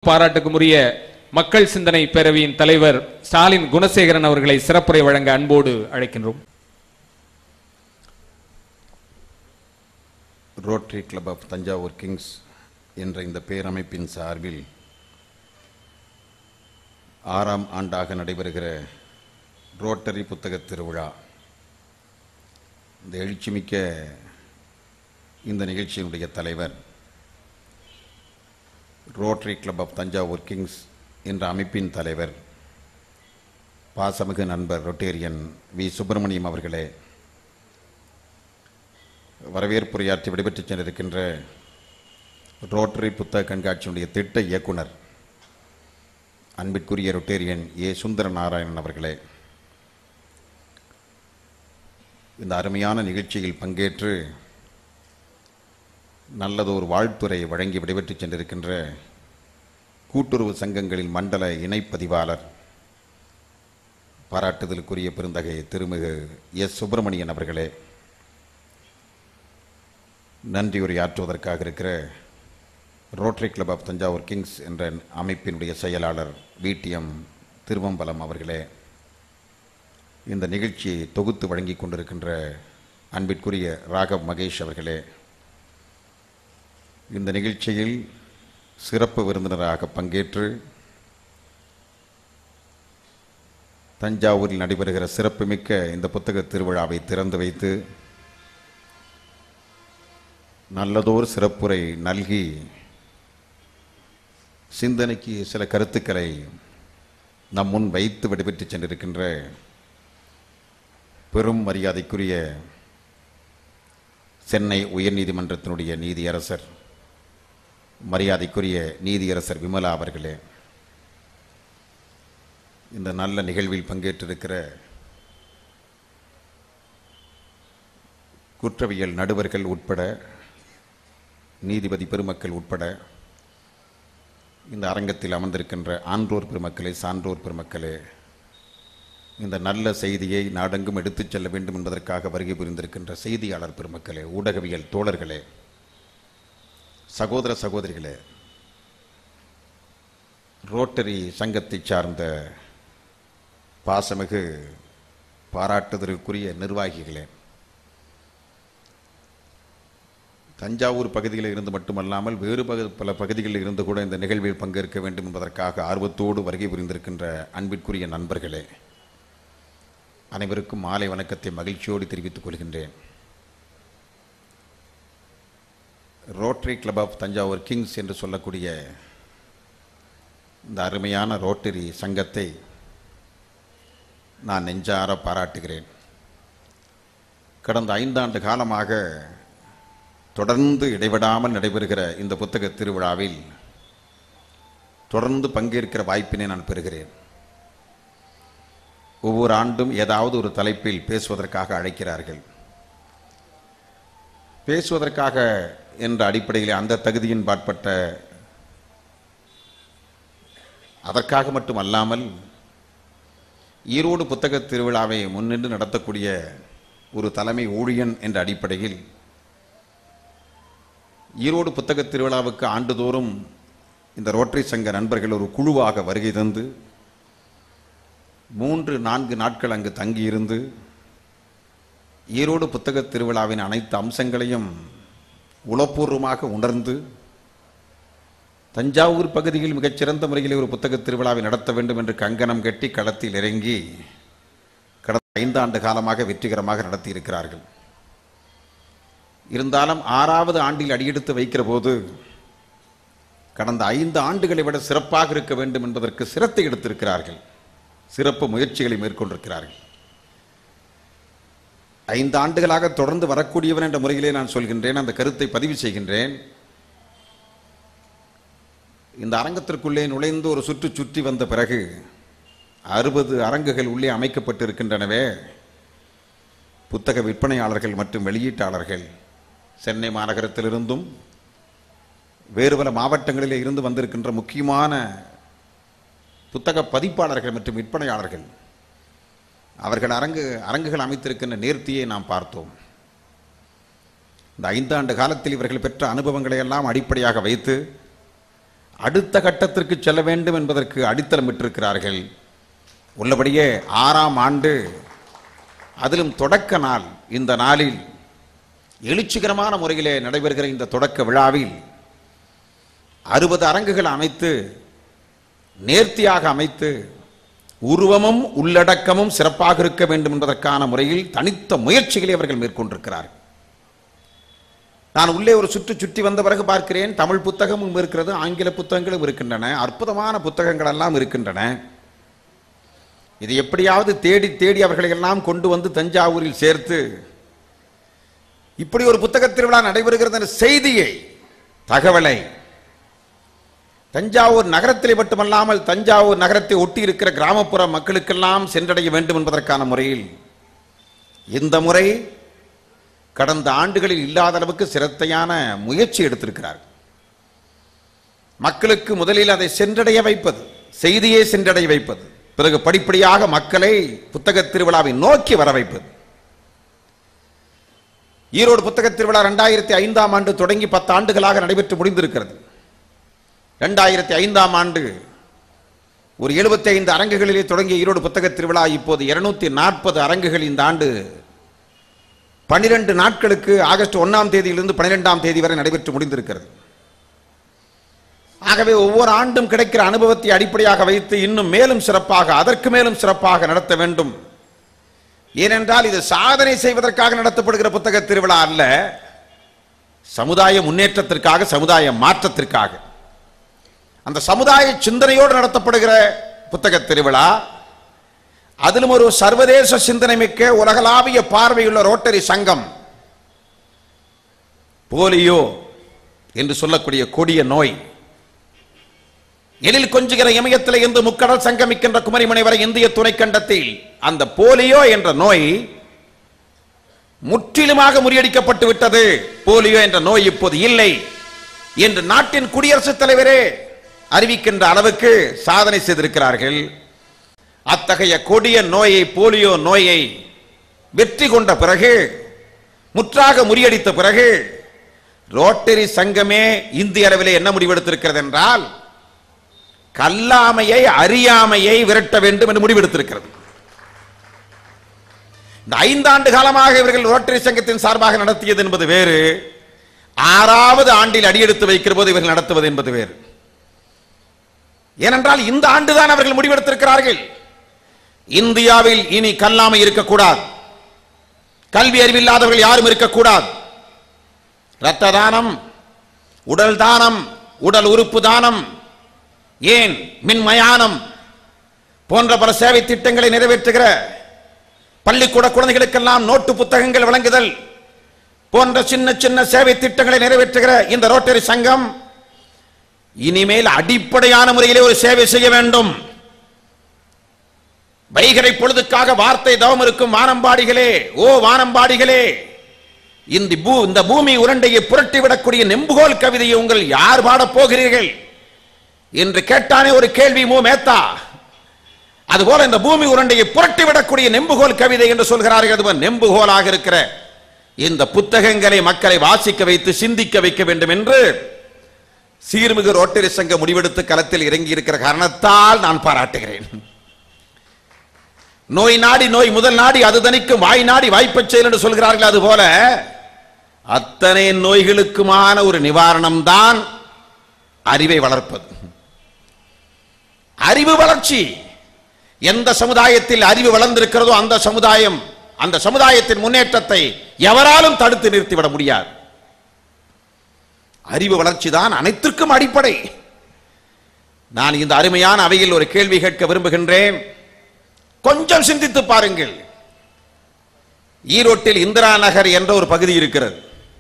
பாராட்டுக்குரிய மக்கள் சிந்தனை பேரவையின் தலைவர் ஸ்டாலின் குணசேகரன் அவர்களை சிறப்புரை வழங்க அன்போடு அழைக்கின்றோம் Rotary Club of Thanjavur Kings என்ற இந்த பேரமைப்பின் சார்பில் ஆறாம் ஆண்டாக நடைபெறுகிற ரோட்டரி புத்தகத் திருவிழா இந்த எழுச்சிமிக்க இந்த நிகழ்ச்சியினுடைய தலைவர் Rotary Club of Thanjavur Kings என்ற அமைப்பின் தலைவர் பாசமிகு நண்பர் ரொட்டேரியன் வி சுப்பிரமணியம் அவர்களே வரவேற்புரையாற்றி விடைபெற்றுச் சென்றிருக்கின்ற ரோட்டரி புத்தக கண்காட்சியினுடைய திட்ட இயக்குனர் அன்பிற்குரிய ரொட்டேரியன் ஏ சுந்தர நாராயணன் அவர்களே இந்த அருமையான நிகழ்ச்சியில் பங்கேற்று நல்லதொரு வாழ்த்துரை வழங்கி விடைபெற்றுச் சென்றிருக்கின்ற கூட்டுறவு சங்கங்களின் மண்டல இணைப்பதிவாளர் பாராட்டுதலுக்குரிய பெருந்தகை திருமிகு எஸ் சுப்பிரமணியன் அவர்களே நன்றியுரை ஆற்றுவதற்காக இருக்கிற Rotary Club of Thanjavur Kings என்ற அமைப்பினுடைய செயலாளர் விடிஎம் திருவம்பலம் அவர்களே இந்த நிகழ்ச்சியை தொகுத்து வழங்கி கொண்டிருக்கின்ற அன்பிற்குரிய ராகவ் மகேஷ் அவர்களே இந்த நிகழ்ச்சியில் சிறப்பு விருந்தினராக பங்கேற்று தஞ்சாவூரில் நடைபெறுகிற சிறப்புமிக்க இந்த புத்தக திருவிழாவை திறந்து வைத்து நல்லதோர் சிறப்புரை நல்கி சிந்தனைக்கு சில கருத்துக்களை நம் முன் வைத்து விடைபெற்று சென்றிருக்கின்ற பெரும் மரியாதைக்குரிய சென்னை உயர்நீதிமன்றத்தினுடைய நீதியரசர் மரியாதைக்குரிய நீதியரசர் விமலா அவர்களே இந்த நல்ல நிகழ்வில் பங்கேற்றிருக்கிற குற்றவியல் நடுவர்கள் உட்பட நீதிபதி பெருமக்கள் உட்பட இந்த அரங்கத்தில் அமர்ந்திருக்கின்ற ஆன்றோர் பெருமக்களே சான்றோர் பெருமக்களே இந்த நல்ல செய்தியை நாடெங்கும் எடுத்துச் செல்ல வேண்டும் என்பதற்காக வருகை புரிந்திருக்கின்ற செய்தியாளர் பெருமக்களே ஊடகவியல் தோழர்களே சகோதர சகோதரிகளே ரோட்டரி சங்கத்தை சார்ந்த பாசமிகு பாராட்டுதலுக்குரிய நிர்வாகிகளே தஞ்சாவூர் பகுதியில் இருந்து மட்டுமல்லாமல் வேறு பகு பல பகுதிகளில் இருந்து கூட இந்த நிகழ்வில் பங்கேற்க வேண்டும் என்பதற்காக ஆர்வத்தோடு வருகை புரிந்திருக்கின்ற அன்பிற்குரிய நண்பர்களே அனைவருக்கும் மாலை வணக்கத்தை மகிழ்ச்சியோடு தெரிவித்துக் கொள்கின்றேன் Rotary Club of Thanjavur Kings என்று சொல்லக்கூடிய இந்த அருமையான ரோட்டரி சங்கத்தை நான் நெஞ்சார பாராட்டுகிறேன் கடந்த ஐந்தாண்டு காலமாக தொடர்ந்து இடைவிடாமல் நடைபெறுகிற இந்த புத்தக திருவிழாவில் தொடர்ந்து பங்கேற்கிற வாய்ப்பினை நான் பெறுகிறேன் ஒவ்வொரு ஆண்டும் ஏதாவது ஒரு தலைப்பில் பேசுவதற்காக அழைக்கிறார்கள் பேசுவதற்காக என்ற அடிப்படையில் அந்த தகுதியின் பாற்பட்ட அதற்காக மட்டும் அல்லாமல் ஈரோடு புத்தக திருவிழாவை முன்னின்று நடத்தக்கூடிய ஒரு தலைமை ஊழியன் என்ற அடிப்படையில் ஈரோடு புத்தக திருவிழாவுக்கு ஆண்டுதோறும் இந்த ரோட்டரி சங்க நண்பர்கள் ஒரு குழுவாக வருகை தந்து மூன்று நான்கு நாட்கள் அங்கு தங்கியிருந்து ஈரோடு புத்தக திருவிழாவின் அனைத்து அம்சங்களையும் உளப்பூர்வமாக உணர்ந்து தஞ்சாவூர் பகுதியில் மிகச்சிறந்த முறையில் ஒரு புத்தக திருவிழாவை நடத்த வேண்டும் என்று கங்கணம் கட்டி களத்தில் இறங்கி கடந்த ஐந்தாண்டு காலமாக வெற்றிகரமாக நடத்தியிருக்கிறார்கள் இருந்தாலும் ஆறாவது ஆண்டில் அடியெடுத்து வைக்கிற போது கடந்த ஐந்து ஆண்டுகளை விட சிறப்பாக இருக்க வேண்டும் என்பதற்கு சிரத்தை எடுத்திருக்கிறார்கள் சிறப்பு முயற்சிகளை மேற்கொண்டிருக்கிறார்கள் ஐந்து ஆண்டுகளாக தொடர்ந்து வரக்கூடியவன் என்ற முறையிலே நான் சொல்கின்றேன் அந்த கருத்தை பதிவு செய்கின்றேன் இந்த அரங்கத்திற்குள்ளே நுழைந்து ஒரு சுற்று சுற்றி வந்த பிறகு அறுபது அரங்குகள் உள்ளே அமைக்கப்பட்டிருக்கின்றனவே புத்தக விற்பனையாளர்கள் மற்றும் வெளியீட்டாளர்கள் சென்னை மாநகரத்திலிருந்தும் வேறு பல மாவட்டங்களிலே இருந்து வந்திருக்கின்ற முக்கியமான புத்தக பதிப்பாளர்கள் மற்றும் விற்பனையாளர்கள் அவர்கள் அரங்கு அரங்குகள் அமைத்திருக்கின்ற நேர்த்தியை நாம் பார்த்தோம் இந்த ஐந்தாண்டு காலத்தில் இவர்கள் பெற்ற அனுபவங்களை எல்லாம் அடிப்படையாக வைத்து அடுத்த கட்டத்திற்கு செல்ல வேண்டும் என்பதற்கு அடித்தளமிட்டிருக்கிறார்கள் உள்ளபடியே ஆறாம் ஆண்டு அதிலும் தொடக்க நாள் இந்த நாளில் எழுச்சிகரமான முறையிலே நடைபெறுகிற இந்த தொடக்க விழாவில் அறுபது அரங்குகள் அமைத்து நேர்த்தியாக அமைத்து உருவமும் உள்ளடக்கமும் சிறப்பாக இருக்க வேண்டும் என்பதற்கான முறையில் தனித்த முயற்சிகளை அவர்கள் மேற்கொண்டிருக்கிறார்கள் நான் உள்ளே ஒரு சுற்று சுற்றி வந்த பிறகு பார்க்கிறேன் தமிழ் புத்தகமும் இருக்கிறது ஆங்கில புத்தகங்களும் இருக்கின்றன அற்புதமான புத்தகங்கள் எல்லாம் இருக்கின்றன இது எப்படியாவது தேடி தேடி அவர்களை எல்லாம் கொண்டு வந்து தஞ்சாவூரில் சேர்த்து இப்படி ஒரு புத்தக திருவிழா நடைபெறுகிறது என்ற செய்தியை தகவலை தஞ்சாவூர் நகரத்திலே மட்டுமல்லாமல் தஞ்சாவூர் நகரத்தை ஒட்டி இருக்கிற கிராமப்புற மக்களுக்கெல்லாம் சென்றடைய வேண்டும் என்பதற்கான முறையில் இந்த முறை கடந்த ஆண்டுகளில் இல்லாத அளவுக்கு சிரத்தையான முயற்சி எடுத்திருக்கிறார் மக்களுக்கு முதலில் அதை சென்றடைய வைப்பது செய்தியை சென்றடைய வைப்பது பிறகு படிப்படியாக மக்களை புத்தக திருவிழாவை நோக்கி வர வைப்பது ஈரோடு புத்தக திருவிழா ரெண்டாயிரத்தி ஐந்தாம் ஆண்டு தொடங்கி பத்து ஆண்டுகளாக நடைபெற்று முடிந்திருக்கிறது ரெண்டாயிரத்தி ஐந்தாம் ஆண்டு ஒரு 75 ஐந்து அரங்குகளிலே தொடங்கிய ஈரோடு புத்தக திருவிழா இப்போது இருநூத்தி நாற்பது அரங்குகள் இந்த ஆண்டு பனிரெண்டு நாட்களுக்கு ஆகஸ்ட் ஒன்னாம் தேதியிலிருந்து பனிரெண்டாம் தேதி வரை நடைபெற்று முடிந்திருக்கிறது ஆகவே ஒவ்வொரு ஆண்டும் கிடைக்கிற அனுபவத்தை அடிப்படையாக வைத்து இன்னும் மேலும் சிறப்பாக அதற்கு மேலும் சிறப்பாக நடத்த வேண்டும் ஏனென்றால் இது சாதனை செய்வதற்காக நடத்தப்படுகிற புத்தக திருவிழா அல்ல சமுதாய முன்னேற்றத்திற்காக சமுதாய மாற்றத்திற்காக அந்த சமுதாய சிந்தனையோடு நடத்தப்படுகிற புத்தக திருவிழா அதிலும் ஒரு சர்வதேச சிந்தனை மிக்க உலகளாவிய பார்வையுள்ள ரோட்டரி சங்கம் போலியோ என்று சொல்லக்கூடிய கொடிய நோய் எழில் கொஞ்சுகிற இமயத்தில் இருந்து முக்கடல் சங்கமிக்கின்ற குமரிமனை வரை இந்திய துணைக்கண்டத்தில் அந்த போலியோ என்ற நோய் முற்றிலுமாக முறியடிக்கப்பட்டு விட்டது போலியோ என்ற நோய் இப்போது இல்லை என்று நாட்டின் குடியரசுத் தலைவரே அறிவிக்கின்ற அளவுக்கு சாதனை செய்திருக்கிறார்கள் அத்தகைய கொடிய நோயை போலியோ நோயை வெற்றி கொண்ட பிறகு முற்றாக முறியடித்த பிறகு ரோட்டரி சங்கமே இந்திய அளவிலே என்ன முடிவெடுத்திருக்கிறது என்றால் கல்லாமையை அறியாமையை விரட்ட வேண்டும் என்று முடிவெடுத்திருக்கிறது இந்த ஐந்தாண்டு காலமாக இவர்கள் ரோட்டரி சங்கத்தின் சார்பாக நடத்தியது என்பது வேறு ஆறாவது ஆண்டில் அடியெடுத்து வைக்கிற போது இவர்கள் நடத்துவது என்பது வேறு ஏனென்றால் இந்த ஆண்டுதான் அவர்கள் முடிவெடுத்திருக்கிறார்கள் இந்தியாவில் இனி கல்லாமை இருக்கக்கூடாது கல்வி அறிவில்லாதவர்கள் யாரும் இருக்கக்கூடாது இரத்த தானம் உடல் தானம் உடல் உறுப்பு தானம் ஏன் மின்மயானம் போன்ற பல சேவை திட்டங்களை நிறைவேற்றுகிற பள்ளிக்கூட குழந்தைகளுக்கெல்லாம் நோட்டு புத்தகங்கள் வழங்குதல் போன்ற சின்ன சின்ன சேவை திட்டங்களை நிறைவேற்றுகிற இந்த ரோட்டரி சங்கம் இனிமேல் அடிப்படையான முறையிலே ஒரு சேவை செய்ய வேண்டும் வைகரை பொழுதுக்காக வார்த்தை தவம் இருக்கும் வானம்பாடிகளே ஓ வானம்பாடிகளே இந்த பூ இந்த பூமி உருண்டையை புரட்டிவிடக்கூடிய நெம்புகோல் கவிதையை உங்கள் யார் பாடப் போகிறீர்கள் என்று கேட்டானே ஒரு கேள்வி மு மேத்தா அதுபோல இந்த பூமி உருண்டையை புரட்டிவிடக்கூடிய நெம்புகோல் கவிதை என்று சொல்கிறார்கள் அதுபோல் நெம்புகோலாக இருக்கிற இந்த புத்தகங்களை மக்களை வாசிக்க வைத்து சிந்திக்க வைக்க வேண்டும் என்று சீர்மிகு ரோட்டரி சங்க முடிவெடுத்து களத்தில் இறங்கி இருக்கிற காரணத்தால் நான் பாராட்டுகிறேன் நோய் நாடி நோய் முதல் நாடி அது தணிக்கும் வாய் நாடி வாய்ப்பச் செயல் என்று சொல்கிறார்கள் அதுபோல அத்தனை நோய்களுக்குமான ஒரு நிவாரணம் தான் அறிவை வளர்ப்பது அறிவு வளர்ச்சி எந்த சமுதாயத்தில் அறிவு வளர்ந்திருக்கிறதோ அந்த சமுதாயம் அந்த சமுதாயத்தின் முன்னேற்றத்தை எவராலும் தடுத்து நிறுத்திவிட முடியாது அறிவு வளர்ச்சி தான் அனைத்திற்கும் அடிப்படை நான் இந்த அருமையான அவையில் ஒரு கேள்வி கேட்க விரும்புகின்றேன் கொஞ்சம் சிந்தித்து பாருங்கள் ஈரோட்டில் இந்திரா நகர் என்ற ஒரு பகுதி இருக்கிறது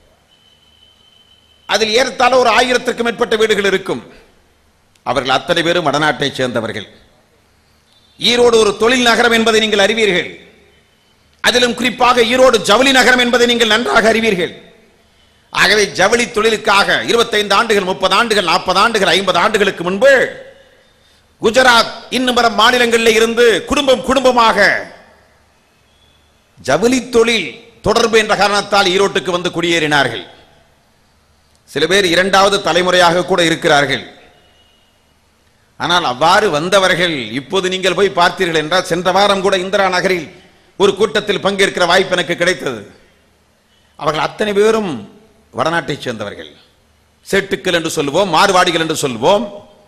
அதில் ஏறத்தாழ ஒரு ஆயிரத்திற்கும் மேற்பட்ட வீடுகள் இருக்கும் அவர்கள் அத்தனை பேரும் வடநாட்டைச் சேர்ந்தவர்கள் ஈரோடு ஒரு தொழில் நகரம் என்பதை நீங்கள் அறிவீர்கள் அதிலும் குறிப்பாக ஈரோடு ஜவுளி நகரம் என்பதை நீங்கள் நன்றாக அறிவீர்கள் ஆகவே ஜவுளி தொழிலுக்காக 25 ஆண்டுகள் முப்பது ஆண்டுகள் நாற்பது ஆண்டுகள் ஐம்பது ஆண்டுகளுக்கு முன்பு குஜராத் இன்னும் பல மாநிலங்களில் இருந்து குடும்பம் குடும்பமாக ஜவுளி தொழில் தொடர்பு என்ற காரணத்தால் ஈரோட்டுக்கு வந்து குடியேறினார்கள் சில பேர் இரண்டாவது தலைமுறையாக கூட இருக்கிறார்கள் ஆனால் அவ்வாறு வந்தவர்கள் இப்போது நீங்கள் போய் பார்த்தீர்கள் என்றால் சென்ற வாரம் கூட இந்திரா நகரில் ஒரு கூட்டத்தில் பங்கேற்கிற வாய்ப்பு எனக்கு கிடைத்தது அவர்கள் அத்தனை பேரும் வடநாட்டைச் சேர்ந்தவர்கள் செட்டுக்கள் என்று சொல்லுவோம் மார்வாடிகள் என்று சொல்லுவோம்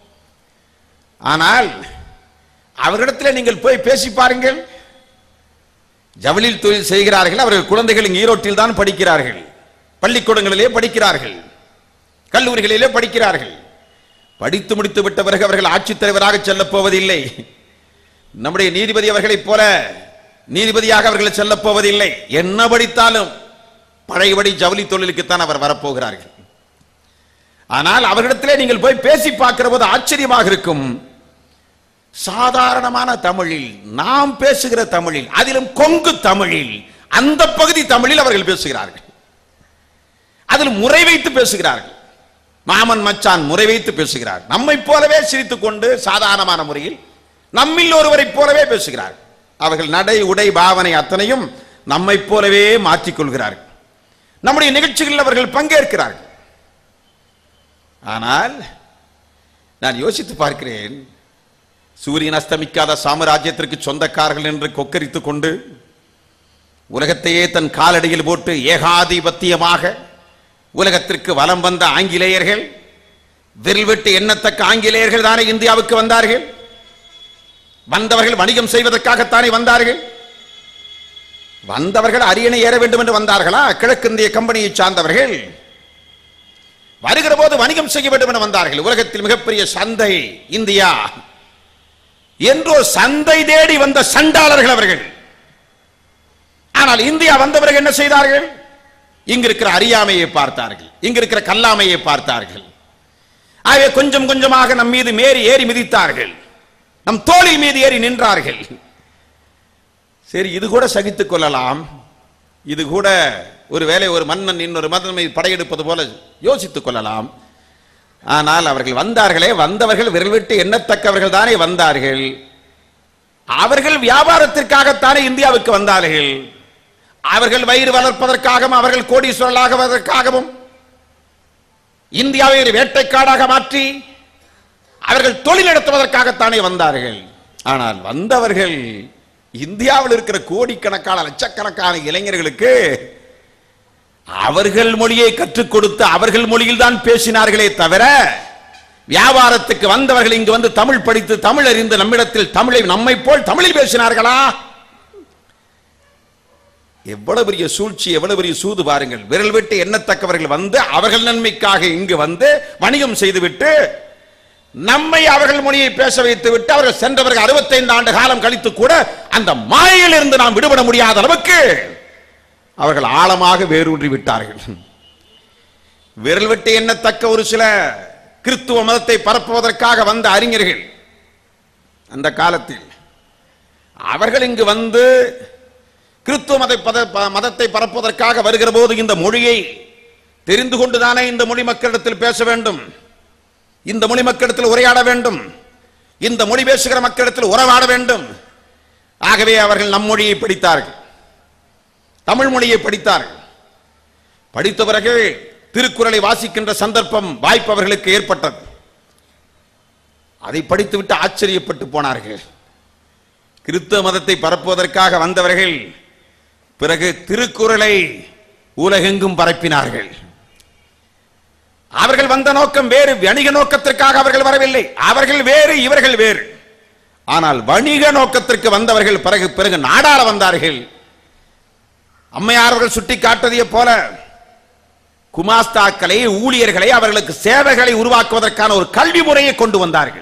ஆனால் அவர்களிடத்தில் நீங்கள் போய் பேசி பாருங்கள் ஜவுளில் தொழில் செய்கிறார்கள் அவர்கள் குழந்தைகள் இங்கு ஈரோட்டில் தான் படிக்கிறார்கள் பள்ளிக்கூடங்களிலே படிக்கிறார்கள் கல்லூரிகளிலே படிக்கிறார்கள் படித்து முடித்து விட்ட பிறகு அவர்கள் ஆட்சித் தலைவராக செல்லப் போவதில்லை நம்முடைய நீதிபதி அவர்களைப் போல நீதிபதியாக அவர்கள் செல்லப் போவதில்லை என்ன படித்தாலும் பழையபடி ஜவுளி தொழிலுக்குத்தான் அவர் வரப்போகிறார்கள் ஆனால் அவர்களிடத்திலே நீங்கள் போய் பேசி பார்க்கிற போது ஆச்சரியமாக இருக்கும் சாதாரணமான தமிழில் நாம் பேசுகிற தமிழில் அதிலும் கொங்கு தமிழில் அந்த பகுதி தமிழில் அவர்கள் பேசுகிறார்கள் அதில் முறை வைத்து பேசுகிறார்கள் மாமன் மச்சான் முறை வைத்து பேசுகிறார் நம்மை போலவே சிரித்துக் கொண்டு சாதாரணமான முறையில் நம்மில் ஒருவரைப் போலவே பேசுகிறார்கள் அவர்கள் நடை உடை பாவனை அத்தனையும் நம்மை போலவே மாற்றிக் கொள்கிறார்கள் நம்முடைய நிகழ்ச்சிகளில் அவர்கள் பங்கேற்கிறார்கள் ஆனால் நான் யோசித்து பார்க்கிறேன் சூரியன் அஸ்தமிக்காத சாம்ராஜ்யத்திற்கு சொந்தக்காரர்கள் என்று கொக்கரித்துக் கொண்டு உலகத்தையே தன் காலடியில் போட்டு ஏகாதிபத்தியமாக உலகத்திற்கு வலம் வந்த ஆங்கிலேயர்கள் வில்விட்டு எண்ணத்தக்க ஆங்கிலேயர்கள் தானே இந்தியாவுக்கு வந்தார்கள் வந்தவர்கள் வணிகம் செய்வதற்காகத்தானே வந்தார்கள் வந்தவர்கள் அரியணை ஏற வேண்டும் என்று வந்தார்களா கிழக்கிந்திய கம்பெனியை சார்ந்தவர்கள் வருகிற போது வணிகம் செய்ய வேண்டும் என வந்தார்கள் உலகத்தில் மிகப்பெரிய சந்தை இந்தியா என்றோ சந்தை தேடி வந்த சண்டாளர்கள் அவர்கள் ஆனால் இந்தியா வந்த பிறகு என்ன செய்தார்கள் இங்க இருக்கிற அறியாமையை பார்த்தார்கள் இங்க இருக்கிற கல்லாமையை பார்த்தார்கள் ஆகவே கொஞ்சம் கொஞ்சமாக நம் மீது மேறி ஏறி மிதித்தார்கள் நம் தோளில் மீது ஏறி நின்றார்கள் சரி இது கூட சகித்துக் கொள்ளலாம் இது கூட ஒருவேளை ஒரு மன்னன் இன்னொரு மன்னன் மீது படையெடுப்பது போல யோசித்துக் கொள்ளலாம் ஆனால் அவர்கள் வந்தார்களே வந்தவர்கள் விரல் விட்டு எண்ணத்தக்கவர்கள் தானே வந்தார்கள் அவர்கள் வியாபாரத்திற்காகத்தானே இந்தியாவுக்கு வந்தார்கள் அவர்கள் வயிறு வளர்ப்பதற்காகவும் அவர்கள் கோடீஸ்வரர்களாகுவதற்காகவும் இந்தியாவை ஒரு வேட்டைக்காடாக மாற்றி அவர்கள் தொழில் நடத்துவதற்காகத்தானே வந்தார்கள் ஆனால் வந்தவர்கள் இந்தியாவில் இருக்கிற கோடிக்கணக்கான லட்சக்கணக்கான இளைஞர்களுக்கு அவர்கள் மொழியை கற்றுக் கொடுத்து அவர்கள் மொழியில் தான் பேசினார்களே தவிர வியாபாரத்துக்கு வந்தவர்கள் இங்கு வந்து தமிழ் படித்து தமிழ் அறிந்து நம்மிடத்தில் தமிழை நம்மை போல் தமிழில் பேசினார்களா எவ்வளவு பெரிய சூழ்ச்சி எவ்வளவு பெரிய சூது பாருங்கள் விரல் விட்டு எண்ணத்தக்கவர்கள் வந்து அவர்கள் நன்மைக்காக இங்கு வந்து வணிகம் செய்துவிட்டு நம்மை அவர்கள் மொழியை பேச வைத்து விட்டு அவர்கள் சென்றவர்கள் அறுபத்தைந்து ஆண்டு காலம் கழித்து கூட அந்த மாயையில் இருந்து நாம் விடுபட முடியாத அளவுக்கு அவர்கள் ஆழமாக வேரூன்றி விட்டார்கள் விரல் விட்டு எண்ணத்தக்க ஒரு சில கிறிஸ்துவ மதத்தை பரப்புவதற்காக வந்த அறிஞர்கள் அந்த காலத்தில் அவர்கள் இங்கு வந்து கிறிஸ்துவ மத பத- ப- மதத்தை பரப்புவதற்காக வருகிற போது இந்த மொழியை தெரிந்து கொண்டுதானே இந்த மொழி மக்களிடத்தில் பேச வேண்டும் இந்த மொழி மக்களிடத்தில் உரையாட வேண்டும் இந்த மொழி பேசுகிற மக்களிடத்தில் உறவாட வேண்டும் ஆகவே அவர்கள் நம் மொழியை படித்தார்கள் தமிழ் மொழியை படித்தார்கள் படித்த பிறகு திருக்குறளை வாசிக்கின்ற சந்தர்ப்பம் வாய்ப்பு அவர்களுக்கு ஏற்பட்டது அதை படித்துவிட்டு ஆச்சரியப்பட்டு போனார்கள் கிறிஸ்தவ மதத்தை பரப்புவதற்காக வந்தவர்கள் பிறகு திருக்குறளை உலகெங்கும் பரப்பினார்கள் அவர்கள் வந்த நோக்கம் வேறு வணிக நோக்கத்திற்காக அவர்கள் வரவில்லை அவர்கள் வேறு இவர்கள் வேறு ஆனால் வணிக நோக்கத்திற்கு வந்தவர்கள் பிறகு பிறகு நாடாள வந்தார்கள் அம்மையார் அவர்கள் சுட்டி காட்டியதைப் போல குமாஸ்தாக்களை ஊழியர்களை அவர்களுக்கு சேவைகளை உருவாக்குவதற்கான ஒரு கல்வி முறையை கொண்டு வந்தார்கள்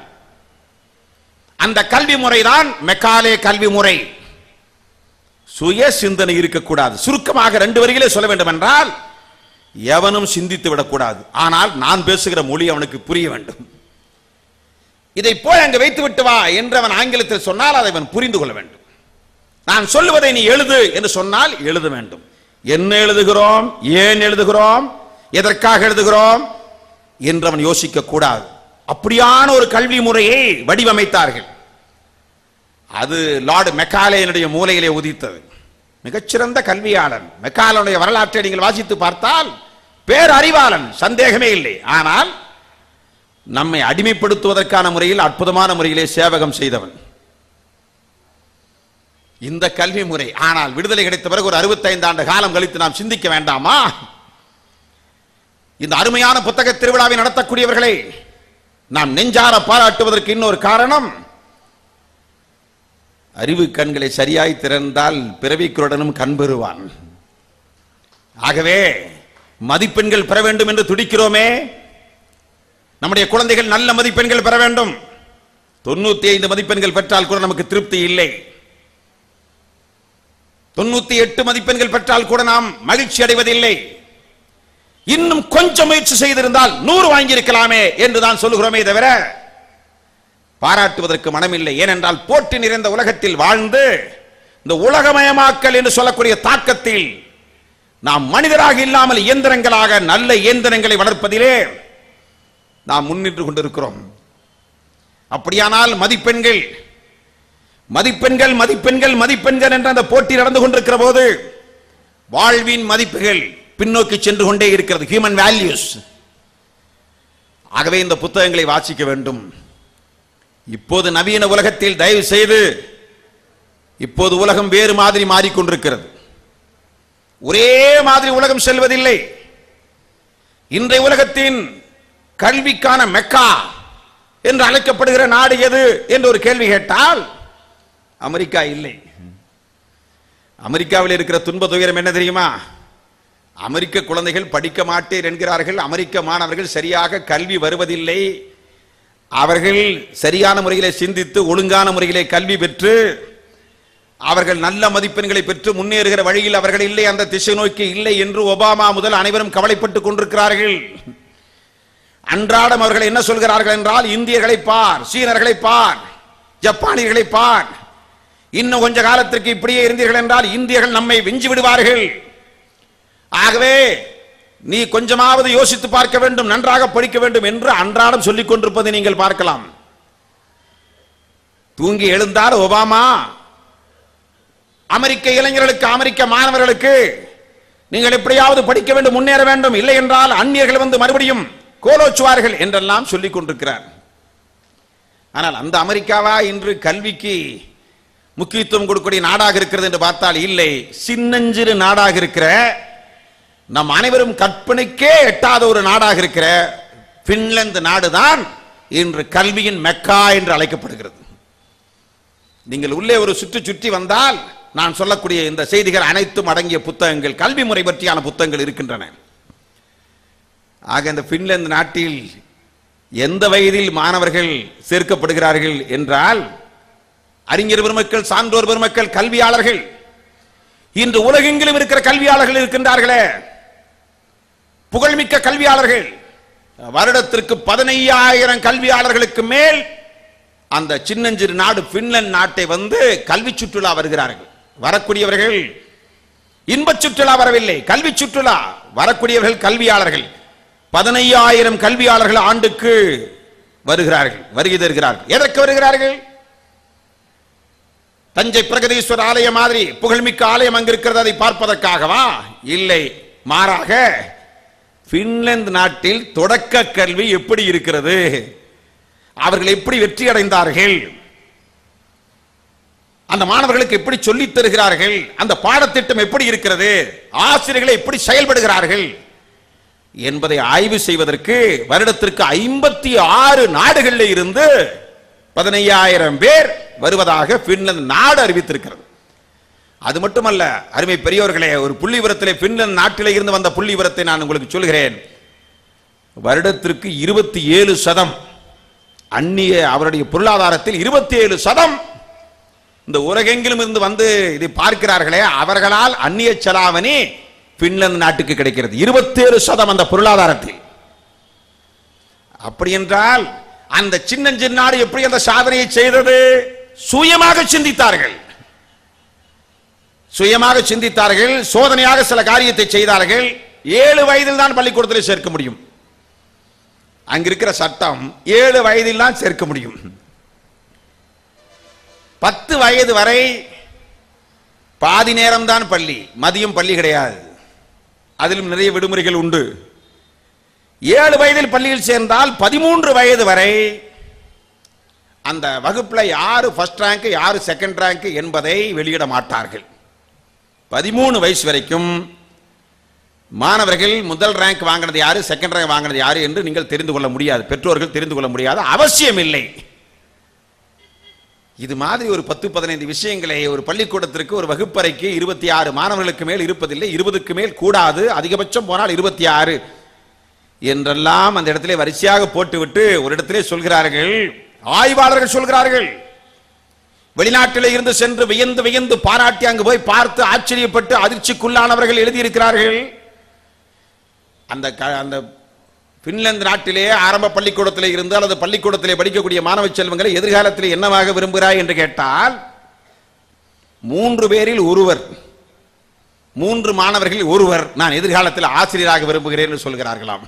அந்த கல்வி முறைதான் மெக்காலே கல்வி முறை சுய சிந்தனை இருக்கக்கூடாது சுருக்கமாக ரெண்டு வரிகளே சொல்ல வேண்டும் என்றால் எவனும் சிந்தித்து விடக்கூடாது ஆனால் நான் பேசுகிற மொழி அவனுக்கு புரிய வேண்டும் இதை போய் அங்கு வைத்து விட்டு வா என்று அவன் ஆங்கிலத்தில் சொன்னால் அதை அவன் புரிந்து கொள்ள வேண்டும் நான் சொல்லுவதை நீ எழுது என்று சொன்னால் எழுத வேண்டும் என்ன எழுதுகிறோம் ஏன் எழுதுகிறோம் எதற்காக எழுதுகிறோம் என்று அவன் யோசிக்க கூடாது அப்படியான ஒரு கல்வி முறையை வடிவமைத்தார்கள் அது லார்டு மெக்காலேயனுடைய மூலையிலே உதித்தது மிகச்சிறந்த கல்வியாளன் மெக்காலனுடைய வரலாற்றை நீங்கள் வாசித்து பார்த்தால் பேரறிவாளன் சந்தேகமே இல்லை ஆனால் நம்மை அடிமைப்படுத்துவதற்கான முறையில் அற்புதமான முறையிலே சேவகம் செய்தவன் இந்த கல்வி முறை ஆனால் விடுதலை கிடைத்த பிறகு ஒரு 65 ஆண்டு காலம் கழித்து நாம் சிந்திக்க வேண்டாமா இந்த அருமையான புத்தக திருவிழாவை நடத்தக்கூடியவர்களை நாம் நெஞ்சார பாராட்டுவதற்கு இன்னொரு காரணம் அறிவு கண்களை சரியாய் திறந்தால் பிறவிக்குருடனும் கண் பெறுவான் ஆகவே மதிப்பெண்கள் பெற வேண்டும் என்று துடிக்கிறோமே நம்முடைய குழந்தைகள் நல்ல மதிப்பெண்கள் பெற வேண்டும் தொண்ணூத்தி ஐந்து மதிப்பெண்கள் பெற்றால் கூட நமக்கு திருப்தி இல்லை தொண்ணூத்தி எட்டு மதிப்பெண்கள் பெற்றால் கூட நாம் மகிழ்ச்சி அடைவதில்லை இன்னும் கொஞ்சம் முயற்சி செய்திருந்தால் நூறு வாங்கியிருக்கலாமே என்று தான் சொல்லுகிறோமே தவிர பாராட்டுவதற்கு மனமில்லை ஏனென்றால் போட்டி நிறைந்த உலகத்தில் வாழ்ந்து இந்த உலகமயமாக்கல் என்று சொல்லக்கூடிய தாக்கத்தில் நாம் மனிதராக இல்லாமல் இயந்திரங்களாக நல்ல இயந்திரங்களை வளர்ப்பதிலே நாம் முன்னின்று கொண்டிருக்கிறோம் அப்படியானால் மதிப்பெண்கள் மதிப்பெண்கள் மதிப்பெண்கள் மதிப்பெண்கள் என்ற அந்த போட்டி நடந்து கொண்டிருக்கிற போது வாழ்வின் மதிப்புகள் பின்னோக்கி சென்று கொண்டே இருக்கிறது ஹியூமன் வேல்யூஸ் ஆகவே இந்த புத்தகங்களை வாசிக்க வேண்டும் இப்போது நவீன உலகத்தில் தயவு செய்து இப்போது உலகம் வேறு மாதிரி மாறிக்கொண்டிருக்கிறது ஒரே மாதிரி உலகம் செல்வதில்லை இன்றைய உலகத்தின் கல்விக்கான மெக்கா என்று அழைக்கப்படுகிற நாடு எது என்று ஒரு கேள்வி கேட்டால் அமெரிக்கா இல்லை அமெரிக்காவில் இருக்கிற துன்ப துயரம் என்ன தெரியுமா அமெரிக்க குழந்தைகள் படிக்க மாட்டேன் என்கிறார்கள் அமெரிக்க மாணவர்கள் சரியாக கல்வி வருவதில்லை அவர்கள் சரியான முறையிலே சிந்தித்து ஒழுங்கான முறையிலே கல்வி பெற்று அவர்கள் நல்ல மதிப்பெண்களை பெற்று முன்னேறுகிற வழியில் அவர்கள் இல்லை அந்த திசை நோக்கி இல்லை என்று ஒபாமா முதல் அனைவரும் கவலைப்பட்டுக் கொண்டிருக்கிறார்கள் அன்றாடம் அவர்கள் என்ன சொல்கிறார்கள் என்றால் இந்தியர்களை பார் சீனர்களை பார் ஜப்பானியர்களை பார் இன்னும் கொஞ்ச காலத்திற்கு இப்படியே இருந்தீர்கள் என்றால் இந்தியர்கள் நம்மை வெஞ்சு விடுவார்கள் ஆகவே நீ கொஞ்சமாவது யோசித்து பார்க்க வேண்டும் நன்றாக படிக்க வேண்டும் என்று அன்றாடம் சொல்லிக் கொண்டிருப்பதை நீங்கள் பார்க்கலாம் தூங்கி எழுந்தார் ஒபாமா அமெரிக்க இளைஞர்களுக்கு அமெரிக்க மாணவர்களுக்கு நீங்கள் எப்படியாவது படிக்க வேண்டும் முன்னேற வேண்டும் இல்லை என்றால் அந்நியர்கள் வந்து மறுபடியும் கோலோச்சுவார்கள் என்றெல்லாம் சொல்லிக் கொண்டிருக்கிறார் ஆனால் அந்த அமெரிக்காவா இன்று கல்விக்கு முக்கியத்துவம் கொடுக்கக்கூடிய நாடாக இருக்கிறது என்று பார்த்தால் இல்லை சின்னஞ்சிறு நாடாக இருக்கிற நம் அனைவரும் கற்பனைக்கே எட்டாத ஒரு நாடாக இருக்கிற பின்லாந்து நாடுதான் இன்று கல்வியின் மெக்கா என்று அழைக்கப்படுகிறது நீங்கள் உள்ளே ஒரு சுற்றி சுற்றி வந்தால் நான் சொல்லக்கூடிய இந்த செய்திகள் அனைத்தும் அடங்கிய புத்தகங்கள் கல்வி முறை பற்றியான புத்தகங்கள் இருக்கின்றன ஆக இந்த பின்லாந்து நாட்டில் எந்த வயதில் மாணவர்கள் சேர்க்கப்படுகிறார்கள் என்றால் அறிஞர் பெருமக்கள் சான்றோர் பெருமக்கள் கல்வியாளர்கள் இன்று உலகெங்கிலும் இருக்கிற கல்வியாளர்கள் இருக்கின்றார்களே புகழ்மிக்க கல்வியாளர்கள் வருடத்திற்கு பதினையாயிரம் கல்வியாளர்களுக்கு மேல் அந்த சின்னஞ்சிறு நாடு பின்லாந்து நாட்டை வந்து கல்வி சுற்றுலா வருகிறார்கள் வரக்கூடியவர்கள் இன்பச் சுற்றுலா வரவில்லை கல்வி சுற்றுலா வரக்கூடியவர்கள் கல்வியாளர்கள் பதினையாயிரம் கல்வியாளர்கள் ஆண்டுக்கு வருகிறார்கள் வருகை தருகிறார்கள் எதற்கு வருகிறார்கள் தஞ்சை பிரகதீஸ்வரர் ஆலயம் மாதிரி புகழ்மிக்க ஆலயம் அங்கு இருக்கிறது அதை பார்ப்பதற்காகவா இல்லை மாறாக பின்லாந்து நாட்டில் தொடக்க கல்வி எப்படி இருக்கிறது அவர்கள் எப்படி வெற்றி அடைந்தார்கள் அந்த மாணவர்களுக்கு எப்படி சொல்லித் தருகிறார்கள் அந்த பாடத்திட்டம் எப்படி இருக்கிறது ஆசிரியர்களை எப்படி செயல்படுகிறார்கள் என்பதை ஆய்வு செய்வதற்கு வருடத்திற்கு ஐம்பத்தி ஆறு நாடுகளில் இருந்து பதினையாயிரம் பேர் வருவதாக பின்லாந்து நாடு அறிவித்திருக்கிறது அது மட்டுமல்ல அருமை பெரியோர்களே ஒரு புள்ளி விவரத்திலே பின்லாந்து நாட்டிலே இருந்து வந்த புள்ளி விவரத்தை நான் உங்களுக்கு சொல்கிறேன் வருடத்திற்கு இருபத்தி ஏழு சதம் அந்நிய அவருடைய பொருளாதாரத்தில் இருபத்தி ஏழு சதம் இந்த உலகெங்கிலும் இருந்து வந்து இதை பார்க்கிறார்களே அவர்களால் அந்நிய செலாவணி பின்லாந்து நாட்டுக்கு கிடைக்கிறது இருபத்தேழு சதம் அந்த பொருளாதாரத்தில் அப்படி என்றால் அந்த சின்னஞ்சிறு நாடு எப்படி அந்த சாதனையை செய்தது சுயமாக சிந்தித்தார்கள் சுயமாக சிந்தித்தார்கள் சோதனையாக சில காரியத்தை செய்தார்கள் ஏழு வயதில் தான் பள்ளிக்கூடத்தில் சேர்க்க முடியும் அங்க இருக்கிற சட்டம் ஏழு வயதில் தான் சேர்க்க முடியும் பத்து வயது வரை பாதி நேரம் தான் பள்ளி மதியம் பள்ளி கிடையாது அதிலும் நிறைய விடுமுறைகள் உண்டு ஏழு வயதில் பள்ளியில் சேர்ந்தால் பதிமூன்று வயது வரை அந்த வகுப்புல யாரு ஃபர்ஸ்ட் ரேங்க் யாரு செகண்ட் ரேங்க் என்பதை வெளியிட மாட்டார்கள் பதிமூணு வயசு வரைக்கும் மாணவர்கள் முதல் ரேங்க் வாங்கினது யாரு செகண்ட் ரேங்க் வாங்கினது யாரு என்று நீங்கள் தெரிந்து கொள்ள முடியாது பெற்றோர்கள் தெரிந்து கொள்ள முடியாது அவசியம் இல்லை இது மாதிரி ஒரு பத்து பதினைந்து விஷயங்களை ஒரு பள்ளிக்கூடத்திற்கு ஒரு வகுப்பறைக்கு இருபத்தி ஆறு மாணவர்களுக்கு மேல் இருப்பதில்லை இருபதுக்கு மேல் கூடாது அதிகபட்சம் போனால் இருபத்தி ஆறு என்றெல்லாம் அந்த இடத்திலே வரிசையாக போட்டுவிட்டு ஒரு இடத்திலே சொல்கிறார்கள் ஆய்வாளர்கள் சொல்கிறார்கள் வெளிநாட்டிலே இருந்து சென்று வியந்து வியந்து பாராட்டி அங்கு போய் பார்த்து ஆச்சரியப்பட்டு அதிர்ச்சிக்குள்ளானவர்கள் எழுதியிருக்கிறார்கள் அந்த க- அந்த பின்லாந்து நாட்டிலே ஆரம்ப பள்ளிக்கூடத்திலே இருந்து அல்லது பள்ளிக்கூடத்திலே படிக்கக்கூடிய மாணவ செல்வங்களை எதிர்காலத்தில் என்னவாக விரும்புகிறாய் என்று கேட்டால் மூன்று பேரில் ஒருவர் மூன்று மாணவர்களில் ஒருவர் நான் எதிர்காலத்தில் ஆசிரியராக விரும்புகிறேன் என்று சொல்கிறார்களாம்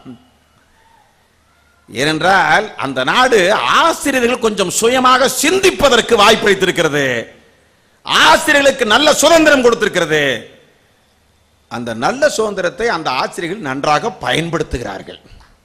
ஏனென்றால் அந்த நாடு ஆசிரியர்கள் கொஞ்சம் சுயமாக சிந்திப்பதற்கு வாய்ப்பு அளித்திருக்கிறது ஆசிரியர்களுக்கு நல்ல சுதந்திரம் கொடுத்திருக்கிறது அந்த நல்ல சுதந்திரத்தை அந்த ஆசிரியர்கள் நன்றாக பயன்படுத்துகிறார்கள்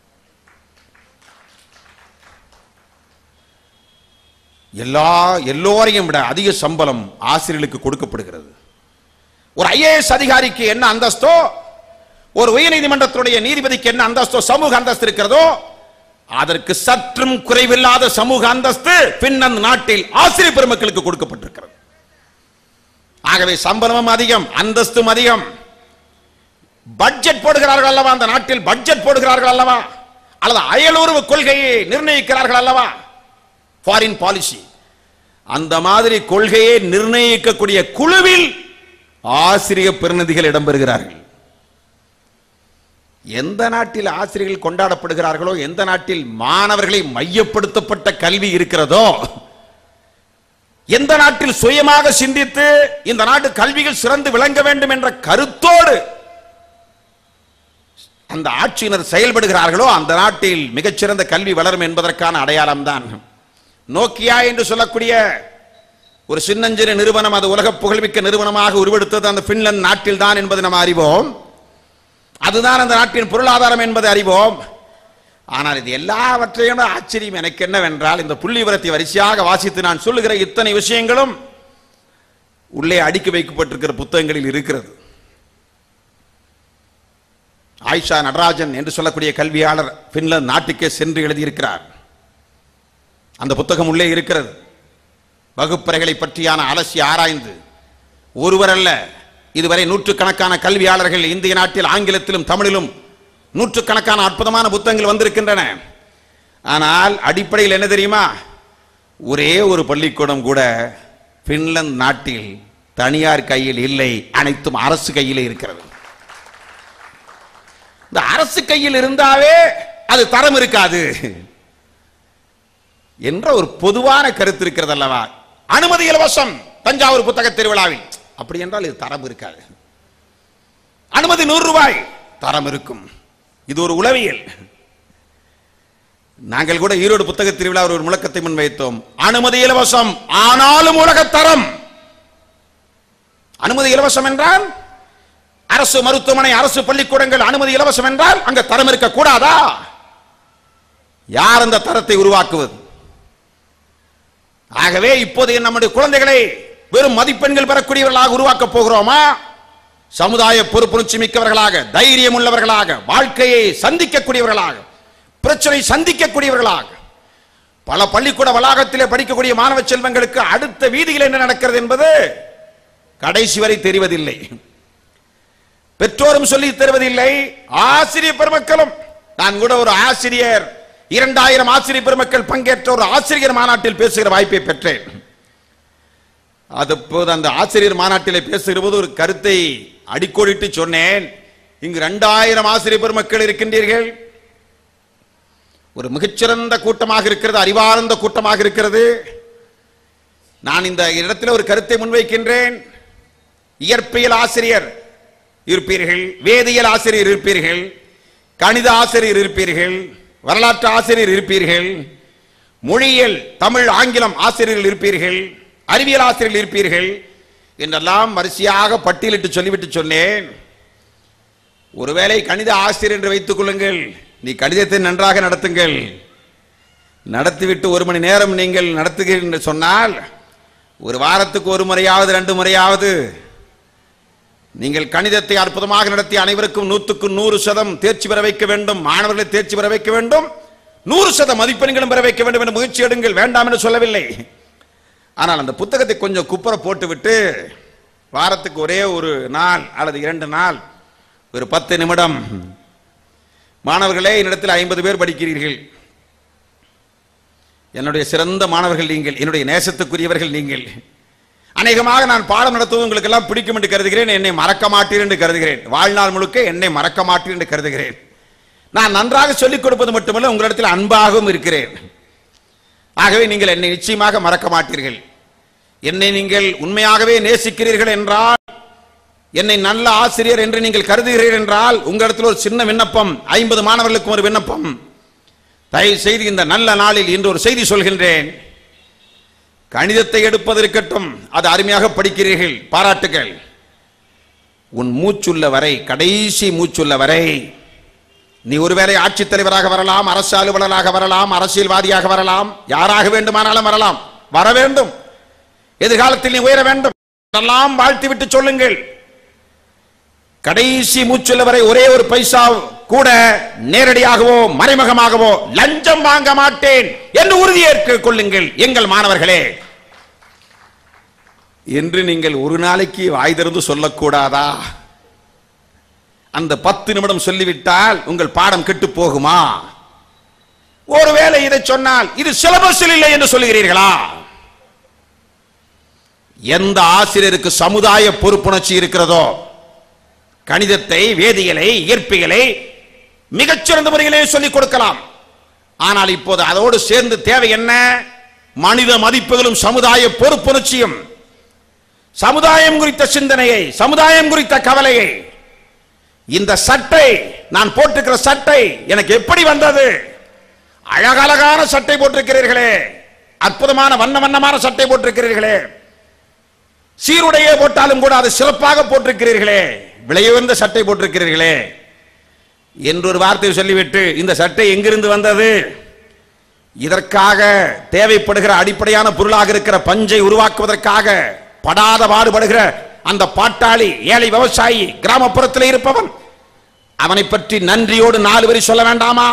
எல்லா எல்லோரையும் விட அதிக சம்பளம் ஆசிரியர்களுக்கு கொடுக்கப்படுகிறது ஒரு ஐஏஎஸ் அதிகாரிக்கு என்ன அந்தஸ்தோ ஒரு உயர்நீதிமன்றத்துடைய நீதிபதிக்கு என்ன அந்தஸ்தோ சமூக அந்தஸ்து இருக்கிறதோ அதற்கு சற்றும் குறைவில்லாத சமூக அந்தஸ்து பின்னந்த நாட்டில் ஆசிரியர் பெருமக்களுக்கு கொடுக்கப்பட்டிருக்கிறது ஆகவே சம்பளமும் அதிகம் அந்தஸ்தும் அதிகம் பட்ஜெட் போடுகிறார்கள் அல்லவா அந்த நாட்டில் பட்ஜெட் போடுகிறார்கள் அல்லவா அல்லது அயலுறவு கொள்கையை நிர்ணயிக்கிறார்கள் அல்லவா ஃபாரின் பாலிசி அந்த மாதிரி கொள்கையை நிர்ணயிக்கக்கூடிய குழுவில் ஆசிரிய பிரதிநிதிகள் இடம்பெறுகிறார்கள் எந்த நாட்டில் ஆசிரியர்கள் கொண்டாடப்படுகிறார்களோ எந்த நாட்டில் மாணவர்களை மையப்படுத்தப்பட்ட கல்வி இருக்கிறதோ எந்த நாட்டில் சுயமாக சிந்தித்து இந்த நாட்டு கல்வியில் சிறந்து விளங்க வேண்டும் என்ற கருத்தோடு அந்த ஆட்சியினர் செயல்படுகிறார்களோ அந்த நாட்டில் மிகச்சிறந்த கல்வி வளரும் என்பதற்கான அடையாளம் தான் நோக்கியா என்று சொல்லக்கூடிய ஒரு சின்னஞ்சிறு நிறுவனம் அது உலக புகழ்மிக்க நிறுவனமாக உருவெடுத்தது அந்த பின்லாந்து நாட்டில் தான் என்பதை நாம் அறிவோம் அதுதான் அந்த நாட்டின் பொருளாதாரம் என்பதை அறிவோம் ஆனால் இது எல்லாவற்றையும் விட ஆச்சரியம் எனக்கு என்னவென்றால் இந்த புள்ளி விவரத்தை வரிசையாக வாசித்து நான் சொல்லுகிற இத்தனை விஷயங்களும் உள்ளே அடுக்கி வைக்கப்பட்டிருக்கிற புத்தகங்களில் இருக்கிறது ஆயிஷா நடராஜன் என்று சொல்லக்கூடிய கல்வியாளர் பின்லாந்து நாட்டுக்கே சென்று எழுதியிருக்கிறார் அந்த புத்தகம் உள்ளே இருக்கிறது வகுப்பறைகளை பற்றியான அலசி ஆராய்ந்து ஒருவர் அல்ல இதுவரை நூற்றுக்கணக்கான கல்வியாளர்கள் இந்திய நாட்டில் ஆங்கிலத்திலும் தமிழிலும் நூற்றுக்கணக்கான அற்புதமான புத்தகங்கள் வந்திருக்கின்றன ஆனால் அடிப்படையில் என்ன தெரியுமா ஒரே ஒரு பள்ளிக்கூடம் கூட பின்லாந்து நாட்டில் தனியார் கையில் இல்லை அனைத்தும் அரசு கையில் இருக்கிறது இந்த அரசு கையில் இருந்தாவே அது தரம் இருக்காது என்ற ஒரு பொதுவான கருத்து இருக்கிறது அல்லவா அனுமதி இலவசம் தஞ்சாவூர் புத்தக திருவிழாவில் அப்படி என்றால் இது தரம் இருக்காது அனுமதி நூறு ரூபாய் தரம் இருக்கும் இது ஒரு உளவியல் நாங்கள் கூட ஈரோடு புத்தக திருவிழா ஒரு முழக்கத்தை முன்வைத்தோம் அனுமதி இலவசம் ஆனாலும் உலக தரம் அனுமதி இலவசம் என்றால் அரசு மருத்துவமனை அரசு பள்ளிக்கூடங்கள் அனுமதி இலவசம் என்றால் அங்க தரம் இருக்க கூடாதா யார் அந்த தரத்தை உருவாக்குவது ஆகவே இப்போதைய நம்முடைய குழந்தைகளை வெறும் மதிப்பெண்கள் பெறக்கூடியவர்களாக உருவாக்கப் போகிறோமா சமுதாய பொறுப்புணர்ச்சி மிக்கவர்களாக தைரியம் உள்ளவர்களாக வாழ்க்கையை சந்திக்கக்கூடியவர்களாக பிரச்சனை சந்திக்கக்கூடியவர்களாக பல பள்ளிக்கூட வளாகத்திலே படிக்கக்கூடிய மாணவ செல்வங்களுக்கு அடுத்த வீதியில் என்ன நடக்கிறது என்பது கடைசி வரை தெரிவதில்லை பெற்றோரும் சொல்லி தருவதில்லை ஆசிரியர் பெருமக்களும் நான் கூட ஒரு ஆசிரியர் இரண்டாயிரம் ஆசிரியர் பெருமக்கள் பங்கேற்ற ஒரு ஆசிரியர் மாநாட்டில் பேசுகிற வாய்ப்பை பெற்றேன் அதுபோது அந்த ஆசிரியர் மாநாட்டிலே பேசுகிற போது ஒரு கருத்தை அடிக்கோடிட்டு சொன்னேன் இங்கு இரண்டாயிரம் ஆசிரியர் பெருமக்கள் இருக்கின்றீர்கள் ஒரு மிகச்சிறந்த கூட்டமாக இருக்கிறது அறிவார்ந்த கூட்டமாக இருக்கிறது நான் இந்த இடத்தில் ஒரு கருத்தை முன்வைக்கின்றேன் இயற்பியல் ஆசிரியர் இருப்பீர்கள் வேதியியல் ஆசிரியர் இருப்பீர்கள் கணித ஆசிரியர் இருப்பீர்கள் வரலாற்று ஆசிரியர் இருப்பீர்கள் மொழியியல் தமிழ் ஆங்கிலம் ஆசிரியர்கள் இருப்பீர்கள் அறிவியல் ஆசிரியர்கள் இருப்பீர்கள் என்றெல்லாம் வரிசையாக பட்டியலிட்டு சொல்லிவிட்டு சொன்னேன் ஒருவேளை கணித ஆசிரியர் என்று வைத்துக் கொள்ளுங்கள் நீ கடிதத்தை நன்றாக நடத்துங்கள் நடத்திவிட்டு ஒரு மணி நேரம் நீங்கள் நடத்துகிறீர்கள் என்று சொன்னால் ஒரு வாரத்துக்கு ஒரு முறையாவது ரெண்டு முறையாவது நீங்கள் கணிதத்தை அற்புதமாக நடத்தி அனைவருக்கும் நூற்றுக்கு நூறு சதம் தேர்ச்சி பெற வைக்க வேண்டும் மாணவர்களை தேர்ச்சி பெற வைக்க வேண்டும் நூறு சதம் மதிப்பெண்களும் பெற வைக்க வேண்டும் என்று முயற்சி எடுங்கள் வேண்டாம் என்று சொல்லவில்லை ஆனால் அந்த புத்தகத்தை கொஞ்சம் குப்புற போட்டுவிட்டு வாரத்துக்கு ஒரே ஒரு நாள் அல்லது இரண்டு நாள் ஒரு பத்து நிமிடம் மாணவர்களே என்னிடத்தில் ஐம்பது பேர் படிக்கிறீர்கள் என்னுடைய சிறந்த மாணவர்கள் நீங்கள் என்னுடைய நேசத்துக்குரியவர்கள் நீங்கள் அநேகமாக நான் பாடம் நடத்துவது உங்களுக்கு எல்லாம் பிடிக்கும் என்று கருதுகிறேன் என்னை மறக்க மாட்டீர் என்று கருதுகிறேன் வாழ்நாள் முழுக்க என்னை மறக்க மாட்டீர் என்று கருதுகிறேன் நான் நன்றாக சொல்லிக் கொடுப்பது மட்டுமல்ல உங்களிடத்தில் அன்பாகவும் இருக்கிறேன் ஆகவே நீங்கள் என்னை நிச்சயமாக மறக்க மாட்டீர்கள் என்னை நீங்கள் உண்மையாகவே நேசிக்கிறீர்கள் என்றால் என்னை நல்ல ஆசிரியர் என்று நீங்கள் கருதுகிறீர்கள் என்றால் உங்களிடத்தில் ஒரு சின்ன விண்ணப்பம் ஐம்பது மாணவர்களுக்கும் ஒரு விண்ணப்பம் தயவு செய்து இந்த நல்ல நாளில் இன்று ஒரு செய்தி சொல்கின்றேன் கணிதத்தை எடுப்பது இருக்கட்டும் அது அருமையாக படிக்கிறீர்கள் பாராட்டுகள் உன் மூச்சுள்ள வரை கடைசி மூச்சுள்ள வரை நீ ஒருவேளை ஆட்சித் தலைவராக வரலாம் அரசு அலுவலராக வரலாம் அரசியல்வாதியாக வரலாம் யாராக வேண்டுமானாலும் வரலாம் வர வேண்டும் எதிர்காலத்தில் நீ உயர வேண்டும் எல்லாம் வாழ்த்தி விட்டு சொல்லுங்கள் கடைசி மூச்சுள்ள வரை ஒரே ஒரு பைசா கூட நேரடியாகவோ மறைமுகமாகவோ லஞ்சம் வாங்க மாட்டேன் என்று உறுதியேற்றுக் கொள்ளுங்கள் எங்கள் மாணவர்களே என்று நீங்கள் ஒரு நாளைக்கு வாய் திறந்து சொல்லக்கூடாதா அந்த பத்து நிமிடம் சொல்லிவிட்டால் உங்கள் பாடம் கெட்டு போகுமா ஒருவேளை இதை சொன்னால் இது சிலபஸில் இல்லை என்று சொல்லுகிறீர்களா எந்த ஆசிரியருக்கு சமுதாய பொறுப்புணர்ச்சி இருக்கிறதோ கணிதத்தை வேதியியலை இயற்பியலை மிகச்சிறந்த முறையிலே சொல்லிக் கொடுக்கலாம் ஆனால் இப்போது அதோடு சேர்ந்து தேவை என்ன மனித மதிப்புகளும் சமுதாய பொறுப்புணர்ச்சியும் சமுதாயம் குறித்த சிந்தனையை சமுதாயம் குறித்த கவலையை இந்த சட்டை நான் போட்டிருக்கிற சட்டை எனக்கு எப்படி வந்தது அழகழகான சட்டை போட்டிருக்கிறீர்களே அற்புதமான வண்ண வண்ணமான சட்டை போட்டிருக்கிறீர்களே சீருடையே போட்டாலும் கூட அது சிறப்பாக போட்டிருக்கிறீர்களே விலையுயர்ந்த சட்டை போட்டிருக்கிறீர்களே என்று ஒரு வார்த்தையை சொல்லிவிட்டு இந்த சட்டை எங்கிருந்து வந்தது இதற்காக தேவைப்படுகிற அடிப்படையான பொருளாக இருக்கிற பஞ்சை உருவாக்குவதற்காக படாத பாடுபடுகிற அந்த பாட்டாளி ஏழை விவசாயி கிராமப்புறத்தில் இருப்பவன் அவனை பற்றி நன்றியோடு நாலு வரி சொல்ல வேண்டாமா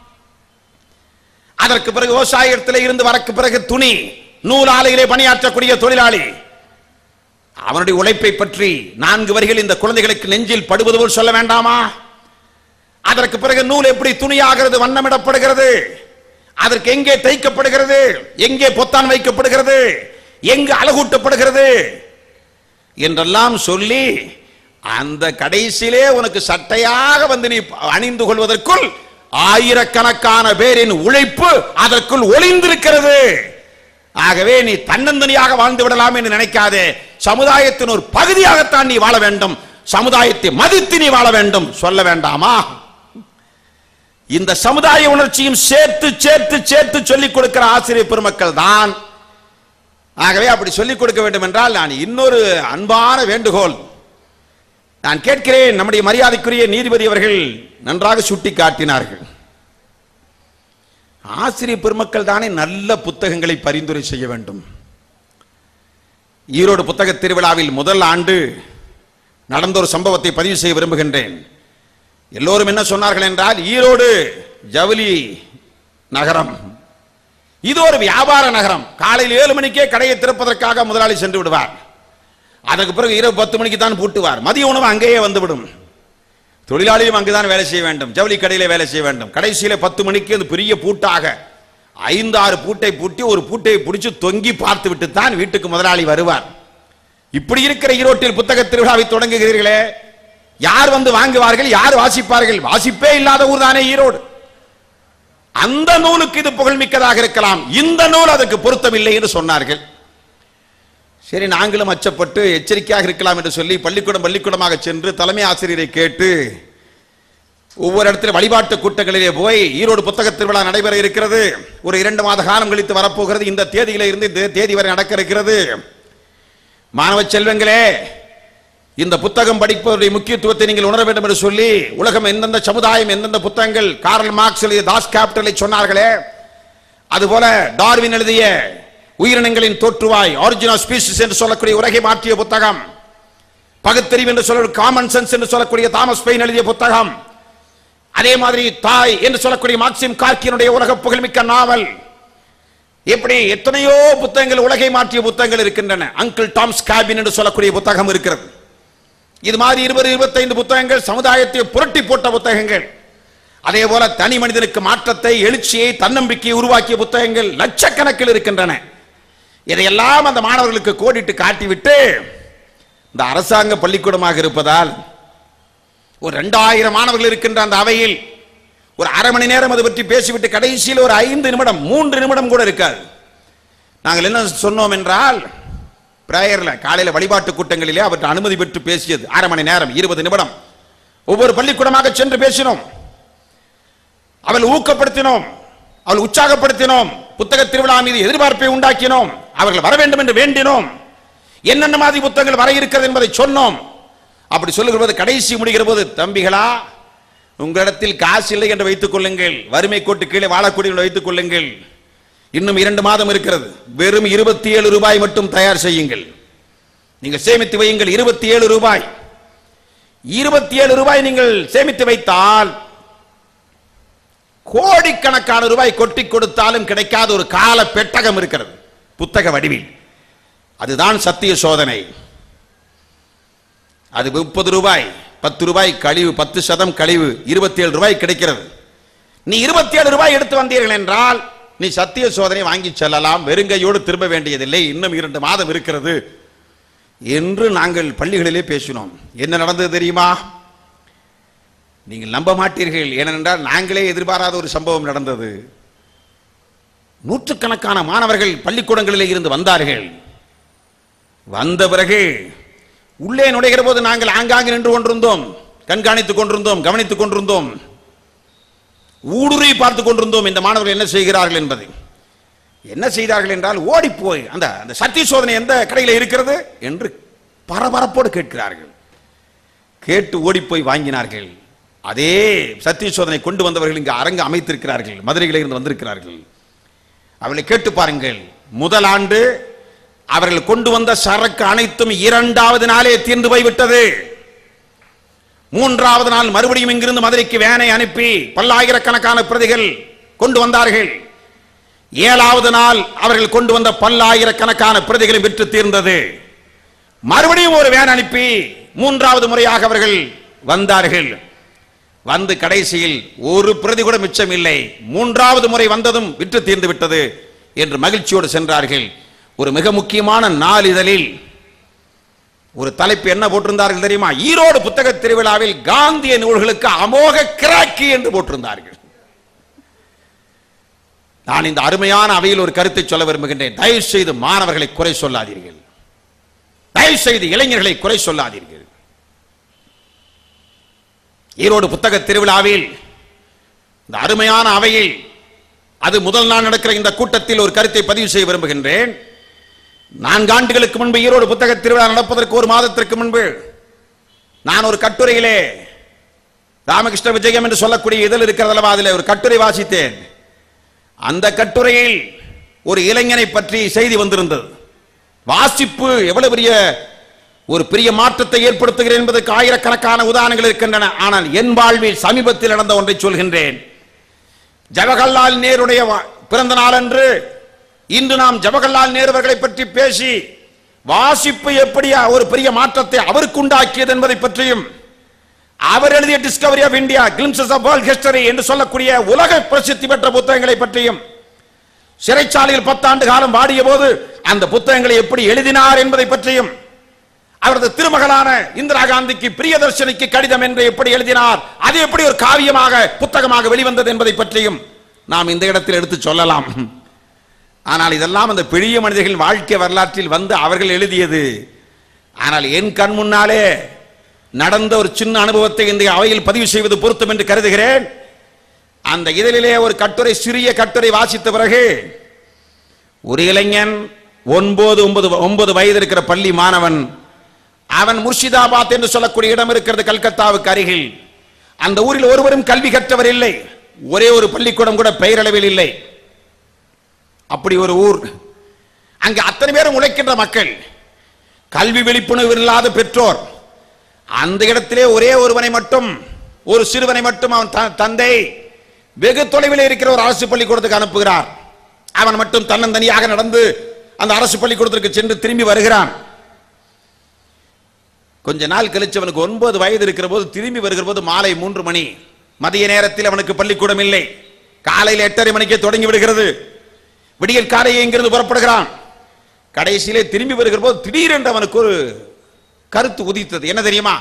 அதற்கு பிறகு விவசாயத்தில் இருந்து வரக்கு பிறகு துணி நூல் ஆலையிலே பணியாற்றக்கூடிய தொழிலாளி அவனுடைய உழைப்பை பற்றி நான்கு வரிகள் இந்த குழந்தைகளுக்கு நெஞ்சில் படுவது போல் சொல்ல வேண்டாமா அதற்கு பிறகு நூல் எப்படி துணியாகிறது வண்ணமிடப்படுகிறது அதற்கு எங்கே தைக்கப்படுகிறது எங்கே பொத்தான் வைக்கப்படுகிறது எங்கு அழகூட்டப்படுகிறது என்றெல்லாம் சொல்லி அந்த கடைசியிலே உனக்கு சட்டையாக வந்து நீ அணிந்து கொள்வதற்குள் ஆயிரக்கணக்கான பேரின் உழைப்பு அதற்குள் ஒளிந்திருக்கிறது ஆகவே நீ தன்னந்தனியாக வாழ்ந்து விடலாம் என்று நினைக்காதே சமுதாயத்தின் ஒரு பகுதியாகத்தான் நீ வாழ வேண்டும் சமுதாயத்தை மதித்து நீ வாழ வேண்டும் சொல்ல வேண்டாமா இந்த சமுதாய உணர்ச்சியும் சேர்த்து சேர்த்து சேர்த்து சொல்லிக் கொடுக்கிற ஆசிரியர் பெருமக்கள் தான் ஆகவே அப்படி சொல்லிக் கொடுக்க வேண்டும் என்றால் நான் இன்னொரு அன்பான வேண்டுகோள் நான் கேட்கிறேன் நம்முடைய மரியாதைக்குரிய நீதிபதி அவர்கள் நன்றாக சுட்டி காட்டினார்கள் ஆசிரியர் பெருமக்கள் தானே நல்ல புத்தகங்களை பரிந்துரை செய்ய வேண்டும் ஈரோடு புத்தக திருவிழாவில் முதல் ஆண்டு நடந்த ஒரு சம்பவத்தை பதிவு செய்ய விரும்புகின்றேன் எல்லோரும் என்ன சொன்னார்கள் என்றால் ஈரோடு ஜவுளி நகரம் இது ஒரு வியாபார நகரம் காலையில் ஏழு மணிக்கே கடையை திறப்பதற்காக முதலாளி சென்று விடுவார் அதற்கு பிறகு இரவு பத்து மணிக்கு தான் பூட்டுவார் மதிய உணவு அங்கேயே வந்துவிடும் தொழிலாளியும் அங்குதான் வேலை செய்ய வேண்டும் ஜவுளி கடையிலே வேலை செய்ய வேண்டும் கடைசியில பத்து மணிக்கு அது பெரிய பூட்டாக ஐந்து ஆறு பூட்டை பூட்டி ஒரு பூட்டை பிடிச்சு தொங்கி பார்த்து விட்டு தான் வீட்டுக்கு முதலாளி வருவார் இப்படி இருக்கிற ஈரோட்டில் புத்தக திருவிழாவை தொடங்குகிறீர்களே யார் வந்து வாங்குவார்கள் யார் வாசிப்பார்கள் வாசிப்பே இல்லாத ஊர் தானே ஈரோடு அந்த நூலுக்கு இது புகழ்மிக்கதாக இருக்கலாம் இந்த நூல் அதுக்கு பொருத்தமில்லை என்று சொன்னார்கள் சரி நாங்களும் அச்சப்பட்டு எச்சரிக்கையாக இருக்கலாம் என்று சொல்லி பள்ளிக்கூடம் பள்ளிக்கூடமாக சென்று தலைமை ஆசிரியரை கேட்டு ஒவ்வொரு இடத்துல வழிபாட்டு கூட்டங்களிலே போய் ஈரோடு புத்தக திருவிழா நடைபெற இருக்கிறது ஒரு இரண்டு மாத காலம் கழித்து வரப்போகிறது இந்த தேதியில இருந்து இந்த தேதி வரை நடக்க இருக்கிறது மாணவ செல்வங்களே இந்த புத்தகம் படிப்பவருடைய முக்கியத்துவத்தை நீங்கள் உணர வேண்டும் என்று சொல்லி உலகம் எந்தெந்த சமுதாயம் எந்தெந்த புத்தகங்கள் கார்ல் மார்க்ஸ் எழுதிய தாஸ் கேபிட்டலை சொன்னார்களே அதுபோல டார்வின் எழுதிய உயிரினங்களின் தோற்றுவாய் ஆரிஜினல் ஸ்பீசிஸ் என்று சொல்லக்கூடிய உலகை மாற்றிய புத்தகம் பகுத்தறிவு என்று சொல்ல காமன் சென்ஸ் என்று சொல்லக்கூடிய தாமஸ் பெயின் எழுதிய புத்தகம் அதே மாதிரி தாய் என்று சொல்லக்கூடிய மார்க்சிம் கார்கியனுடைய உலக புகழ்மிக்க நாவல் இப்படி எத்தனையோ புத்தகங்கள் உலகை மாற்றிய புத்தகங்கள் இருக்கின்றன அங்கிள் டாம்ஸ் கேபின் என்று சொல்லக்கூடிய புத்தகம் இருக்கிறது இது மாதிரி இருபது இருபத்தைந்து புத்தகங்கள் சமுதாயத்தை புரட்டி போட்ட புத்தகங்கள் அதே போல தனி மனிதனுக்கு மாற்றத்தை எழுச்சியை தன்னம்பிக்கையை உருவாக்கிய புத்தகங்கள் லட்சக்கணக்கில் இருக்கின்றன இதையெல்லாம் அந்த மாணவர்களுக்கு கோடிட்டு காட்டிவிட்டு இந்த அரசாங்க பள்ளிக்கூடமாக இருப்பதால் ஒரு ரெண்டாயிரம் மாணவர்கள் இருக்கின்ற அந்த அவையில் ஒரு அரை மணி நேரம் அதை பற்றி பேசிவிட்டு கடைசியில் ஒரு ஐந்து நிமிடம் மூன்று நிமிடம் கூட இருக்காது நாங்கள் என்ன சொன்னோம் என்றால் பிரேயர்ல காலையில வழிபாட்டு கூட்டங்களிலே அவற்றை அனுமதி பெற்று பேசியது அரை மணி நேரம் இருபது நிமிடம் ஒவ்வொரு பள்ளிக்கூடமாக சென்று பேசினோம் அவள் ஊக்கப்படுத்தினோம் அவள் உற்சாகப்படுத்தினோம் புத்தக திருவிழா மீது எதிர்பார்ப்பை உண்டாக்கினோம் அவர்கள் வர வேண்டும் என்று வேண்டினோம் என்னென்ன மாதிரி புத்தகங்கள் வர இருக்கிறது என்பதை சொன்னோம் அப்படி சொல்லுகிற போது கடைசி முடிகிற போது தம்பிகளா உங்களிடத்தில் காசு இல்லை என்று வைத்துக் கொள்ளுங்கள் வறுமை கோட்டு கீழே வாழக்கூடிய வைத்துக் கொள்ளுங்கள் இன்னும் இரண்டு மாதம் இருக்கிறது வெறும் இருபத்தி ஏழு ரூபாய் மட்டும் தயார் செய்யுங்கள் நீங்கள் சேமித்து வையுங்கள் இருபத்தி ஏழு ரூபாய் இருபத்தி ஏழு ரூபாய் நீங்கள் சேமித்து வைத்தால் கோடிக்கணக்கான ரூபாய் கொட்டி கொடுத்தாலும் கிடைக்காத ஒரு கால பெட்டகம் இருக்கிறது புத்தக வடிவில் அதுதான் சத்திய சோதனை அது முப்பது ரூபாய் பத்து ரூபாய் கழிவு பத்து சதம் கழிவு இருபத்தி ஏழு ரூபாய் கிடைக்கிறது நீ இருபத்தி ஏழு ரூபாய் எடுத்து வந்தீர்கள் என்றால் நீ சத்திய சோதனை வாங்கி செல்லலாம் வெறுங்கையோடு திரும்ப வேண்டியதில்லை இன்னும் இரண்டு மாதம் இருக்கிறது என்று நாங்கள் பள்ளிகளிலே பேசினோம் என்ன நடந்தது தெரியுமா நீங்கள் நம்ப மாட்டீர்கள் ஏனென்றால் நாங்களே எதிர்பாராத ஒரு சம்பவம் நடந்தது நூற்றுக்கணக்கான மாணவர்கள் பள்ளிக்கூடங்களிலே இருந்து வந்தார்கள் வந்த பிறகு உள்ளே நுழைகிற போது நாங்கள் ஆங்காங்கு நின்று கொண்டிருந்தோம் கண்காணித்துக் கொண்டிருந்தோம் கவனித்துக் கொண்டிருந்தோம் ஊடுருவி பார்த்துக் கொண்டிருந்தோம் இந்த மாணவர்கள் என்ன செய்கிறார்கள் என்பதை என்ன செய்தார்கள் என்றால் ஓடிப்போய் அந்த அந்த சத்திய சோதனை எந்த கடையில் இருக்கிறது என்று பரபரப்போடு கேட்கிறார்கள் கேட்டு ஓடிப்போய் வாங்கினார்கள் அதே சத்திய சோதனை கொண்டு வந்தவர்கள் இங்கு அரங்கு அமைத்திருக்கிறார்கள் மதுரையில இருந்து வந்திருக்கிறார்கள் அவளை கேட்டு பாருங்கள் முதல் ஆண்டு அவர்கள் கொண்டு வந்த சரக்கு அனைத்தும் இரண்டாவது நாளே தீர்ந்து போய்விட்டது மூன்றாவது நாள் மறுபடியும் இங்கிருந்து மதுரைக்கு வேனை அனுப்பி பல்லாயிரக்கணக்கான பிரதிகள் கொண்டு வந்தார்கள் ஏழாவது நாள் அவர்கள் கொண்டு வந்த பல்லாயிரக்கணக்கான பிரதிகளை விற்று தீர்ந்தது மறுபடியும் ஒரு வேன் அனுப்பி மூன்றாவது முறையாக அவர்கள் வந்தார்கள் வந்து கடைசியில் ஒரு பிரதி கூட மிச்சம் இல்லை மூன்றாவது முறை வந்ததும் விற்று தீர்ந்து விட்டது என்று மகிழ்ச்சியோடு சென்றார்கள் ஒரு மிக முக்கியமான நாளிதழில் ஒரு தலைப்பு என்ன போட்டிருந்தார்கள் தெரியுமா ஈரோடு புத்தக திருவிழாவில் காந்திய நூல்களுக்கு அமோக கிராக்கி என்று போட்டிருந்தார்கள் நான் இந்த அருமையான அவையில் ஒரு கருத்தை சொல்ல விரும்புகின்றேன் தயவு செய்து மாணவர்களை குறை சொல்லாதீர்கள் தயவு செய்து இளைஞர்களை குறை சொல்லாதீர்கள் ஈரோடு புத்தக திருவிழாவில் இந்த அருமையான அவையில் அது முதல் நாள் நடக்கிற இந்த கூட்டத்தில் ஒரு கருத்தை பதிவு செய்ய விரும்புகின்றேன் நான்கு ஆண்டுகளுக்கு முன்பு ஈரோடு புத்தக திருவிழா நடப்பதற்கு ஒரு மாதத்திற்கு முன்பு நான் ஒரு கட்டுரையிலே ராமகிருஷ்ண விஜயம் என்று சொல்லக்கூடிய இதழ் இருக்கிறதல்லவா அதில் ஒரு கட்டுரை வாசித்தேன் அந்த கட்டுரையில் ஒரு இளைஞனை பற்றி செய்தி வந்திருந்தது வாசிப்பு எவ்வளவு பெரிய ஒரு பெரிய மாற்றத்தை ஏற்படுத்துகிறேன் என்பதற்கு ஆயிரக்கணக்கான உதாரணங்கள் இருக்கின்றன ஆனால் என் வாழ்வில் சமீபத்தில் நடந்த ஒன்றை சொல்கின்றேன் ஜவஹர்லால் நேருடைய வா- பிறந்த நாள் அன்று இன்று நாம் ஜவஹர்லால் நேரு அவர்களை பற்றி பேசி வாசிப்பு எப்படி ஒரு பெரிய மாற்றத்தை அவருக்கு உண்டாக்கியது என்பதை பற்றியும் அவர் எழுதிய Discovery of India Glimpses of World History என்று சொல்லக்கூடிய உலக பிரசித்தி பெற்ற புத்தகங்களை பற்றியும் சிறைச்சாலையில் பத்தாண்டு காலம் வாடிய போது அந்த புத்தகங்களை எப்படி எழுதினார் என்பதை பற்றியும் அவரது திருமகளான இந்திரா காந்திக்கு பிரியதர்ஷனிக்கு கடிதம் என்று எப்படி எழுதினார் அது எப்படி ஒரு காவியமாக புத்தகமாக வெளிவந்தது என்பதை பற்றியும் நாம் இந்த இடத்தில் எடுத்து சொல்லலாம் ஆனால் இதெல்லாம் அந்த பெரிய மனிதர்களின் வாழ்க்கை வரலாற்றில் வந்து அவர்கள் எழுதியது ஆனால் என் கண் முன்னாலே நடந்த ஒரு சின்ன அனுபவத்தை இந்த அவையில் பதிவு செய்வது பொருத்தம் என்று கருதுகிறேன் அந்த இதழிலே ஒரு கட்டுரை சிறிய கட்டுரை வாசித்த பிறகு ஒரு இளைஞன் ஒன்பது ஒன்பது ஒன்பது வயது இருக்கிற பள்ளி மாணவன் அவன் முர்ஷிதாபாத் என்று சொல்லக்கூடிய இடம் இருக்கிறது கல்கத்தாவுக்கு அருகில் அந்த ஊரில் ஒருவரும் கல்வி கற்றவர் இல்லை ஒரே ஒரு பள்ளிக்கூடம் கூட பெயரளவில் இல்லை அப்படி ஒரு ஊர் அங்கு அத்தனை பேரும் உழைக்கின்ற மக்கள் கல்வி விழிப்புணர்வு இல்லாத பெற்றோர் அந்த இடத்திலே ஒரே ஒருவனை மட்டும் ஒரு சிறுவனை மட்டும் அவன் த- தந்தை வெகு தொலைவில் இருக்கிற ஒரு அரசு பள்ளிக்கூடத்துக்கு அனுப்புகிறார் அவன் மட்டும் தன்னந்தனியாக நடந்து அந்த அரசு பள்ளிக்கூடத்திற்கு சென்று திரும்பி வருகிறான் கொஞ்ச நாள் கழிச்சு அவனுக்கு ஒன்பது வயது இருக்கிற போது திரும்பி வருகிற போது மாலை மூன்று மணி மதிய நேரத்தில் அவனுக்கு பள்ளிக்கூடம் இல்லை காலையில் எட்டரை மணிக்கே தொடங்கி விடுகிறது விடியல் காலையே இங்கிருந்து புறப்படுகிறான் கடைசியிலே திரும்பி வருகிற போது திடீரென்று அவனுக்கு ஒரு கருத்து உதித்தது என்ன தெரியுமா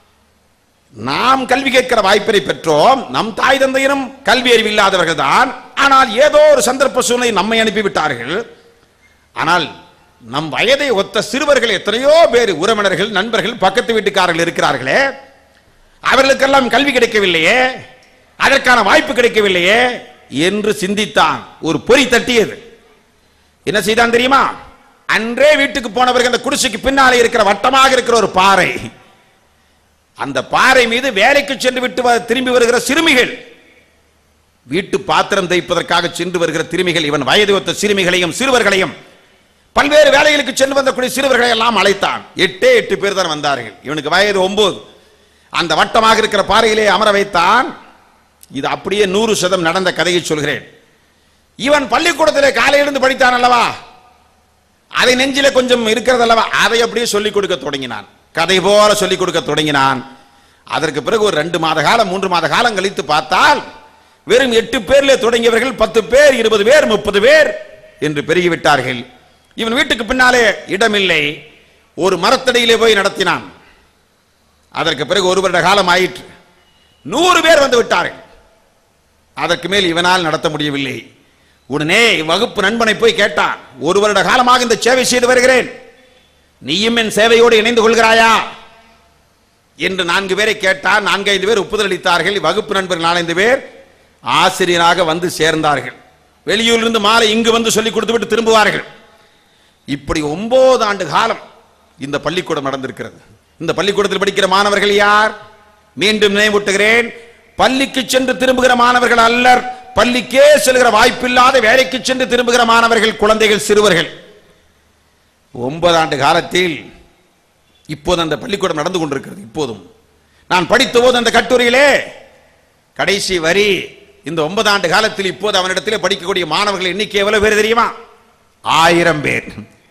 நாம் கல்வி கேட்கிற வாய்ப்பினை பெற்றோம் நம் தாய் தந்தையினும் கல்வி அறிவு இல்லாதவர்கள் தான் ஆனால் ஏதோ ஒரு சந்தர்ப்ப சூழ்நிலை நம்மை அனுப்பிவிட்டார்கள் ஆனால் நம் வயதை ஒத்த சிறுவர்கள் எத்தனையோ பேர் உறவினர்கள் நண்பர்கள் பக்கத்து வீட்டுக்காரர்கள் இருக்கிறார்களே அவர்களுக்கெல்லாம் கல்வி கிடைக்கவில்லையே அதற்கான வாய்ப்பு கிடைக்கவில்லையே என்று சிந்தித்தான் ஒரு பொறி தட்டியது என்ன செய்தான் தெரியுமா அன்றே வீட்டுக்கு போனவர்கள் அந்த குடிசைக்கு பின்னாலே இருக்கிற வட்டமாக இருக்கிற ஒரு பாறை அந்த பாறை மீது வேலைக்கு சென்று விட்டு வ- திரும்பி வருகிற சிறுமிகள் வீட்டு பாத்திரம் தைப்பதற்காக சென்று வருகிற திருமிகள் இவன் வயது ஒத்த சிறுமிகளையும் சிறுவர்களையும் பல்வேறு வேலைகளுக்கு சென்று வந்தக்கூடிய சிறுவர்களை எல்லாம் அழைத்தான் எட்டே எட்டு பேர் தான் வந்தார்கள் இவனுக்கு வயது ஒன்பது அந்த வட்டமாக இருக்கிற பாறையிலே அமர வைத்தான் இது அப்படியே நூறு சதம் நடந்த கதையை சொல்கிறேன் இவன் பள்ளிக்கூடத்திலே காலையிலிருந்து படித்தான் அல்லவா அதை நெஞ்சிலே கொஞ்சம் இருக்கிறது அல்லவா அதை அப்படியே சொல்லிக் கொடுக்க தொடங்கினான் கதை போல சொல்லிக் கொடுக்க தொடங்கினான் அதற்கு பிறகு ஒரு ரெண்டு மாத காலம் மூன்று மாத காலம் கழித்து பார்த்தால் வெறும் எட்டு பேர்ல தொடங்கியவர்கள் பத்து பேர் இருபது பேர் முப்பது பேர் என்று பெருகிவிட்டார்கள் இவன் வீட்டுக்கு பின்னாலே இடமில்லை ஒரு மரத்தடியிலே போய் நடத்தினான் அதற்கு பிறகு ஒரு வருட காலம் ஆயிற்று நூறு பேர் வந்து விட்டார்கள் அதற்கு மேல் இவனால் நடத்த முடியவில்லை உடனே வகுப்பு நண்பனை போய் கேட்டான் ஒரு வருட காலமாக இந்த சேவை செய்து வருகிறேன் நீயும் என் சேவையோடு இணைந்து கொள்கிறாயா என்று நான்கு பேரை கேட்டான் நான்கு ஐந்து பேர் ஒப்புதல் அளித்தார்கள் வகுப்பு நண்பர்கள் நாலஞ்சு பேர் ஆசிரியராக வந்து சேர்ந்தார்கள் வெளியூரிலிருந்து மாலை இங்கு வந்து சொல்லிக் கொடுத்துவிட்டு திரும்புவார்கள் இப்படி ஒன்பது ஆண்டு காலம் இந்த பள்ளிக்கூடம் நடந்திருக்கிறது இந்த பள்ளிக்கூடத்தில் படிக்கிற மாணவர்கள் யார் மீண்டும் நினைவூட்டுகிறேன் பள்ளிக்கு சென்று திரும்புகிற மாணவர்கள் அல்லர் பள்ளிக்கே செல்கிற வாய்ப்பில்லாத வேலைக்கு சென்று திரும்புகிற மாணவர்கள் குழந்தைகள் சிறுவர்கள் ஒன்பது ஆண்டு காலத்தில் இப்போது அந்த பள்ளிக்கூடம் நடந்து கொண்டிருக்கிறது இப்போதும் நான் படித்த போது அந்த கட்டுரையிலே கடைசி வரி இந்த ஒன்பது ஆண்டு காலத்தில் இப்போது அவனிடத்திலே படிக்கக்கூடிய மாணவர்கள் எண்ணிக்கை எவ்வளவு பேர் தெரியுமா ஆயிரம் பேர்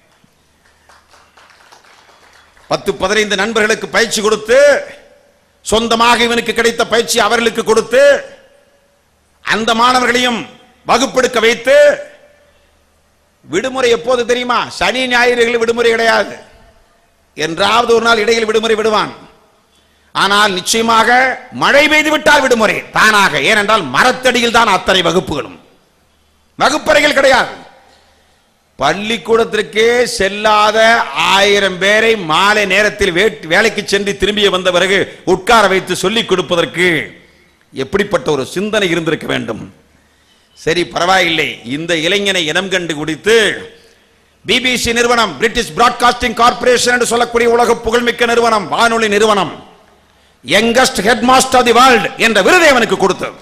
பத்து பதினைந்து நண்பர்களுக்கு பயிற்சி கொடுத்து சொந்தமாக இவனுக்கு கிடைத்த பயிற்சி அவர்களுக்கு கொடுத்து அந்த மாணவர்களையும் வகுப்பெடுக்க வைத்து விடுமுறை எப்போது தெரியுமா சனி ஞாயிறுகளில் விடுமுறை கிடையாது என்றாவது ஒரு நாள் இடையில் விடுமுறை விடுவான் ஆனால் நிச்சயமாக மழை பெய்து விட்டால் விடுமுறை தானாக ஏனென்றால் மரத்தடியில் தான் அத்தனை வகுப்புகளும் வகுப்பறைகள் கிடையாது பள்ளிக்கூடத்திற்கே செல்லாத ஆயிரம் பேரை மாலை நேரத்தில் வேட்- வேலைக்கு சென்று திரும்பி வந்த பிறகு உட்கார வைத்து சொல்லிக் கொடுப்பதற்கு எப்படிப்பட்ட ஒரு சிந்தனை இருந்திருக்க வேண்டும் சரி பரவாயில்லை இந்த இளைஞனை இனம் கண்டு குடித்து பிபிசி நிறுவனம் பிரிட்டிஷ் பிராட்காஸ்டிங் கார்ப்பரேஷன் என்று சொல்லக்கூடிய உலக புகழ்மிக்க நிறுவனம் வானொலி நிறுவனம் youngest headmaster the world என்ற விருதை அவனுக்கு கொடுத்தது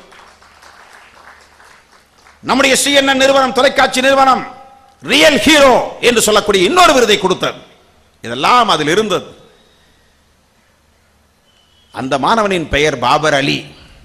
நம்முடைய சிஎன்என் நிறுவனம் தொலைக்காட்சி நிறுவனம் ரியல் ஹீரோ என்று சொல்லக்கூடிய இன்னொரு விருதை கொடுத்தது இதெல்லாம் அதில் இருந்தது அந்த மாணவனின் பெயர் பாபர் அலி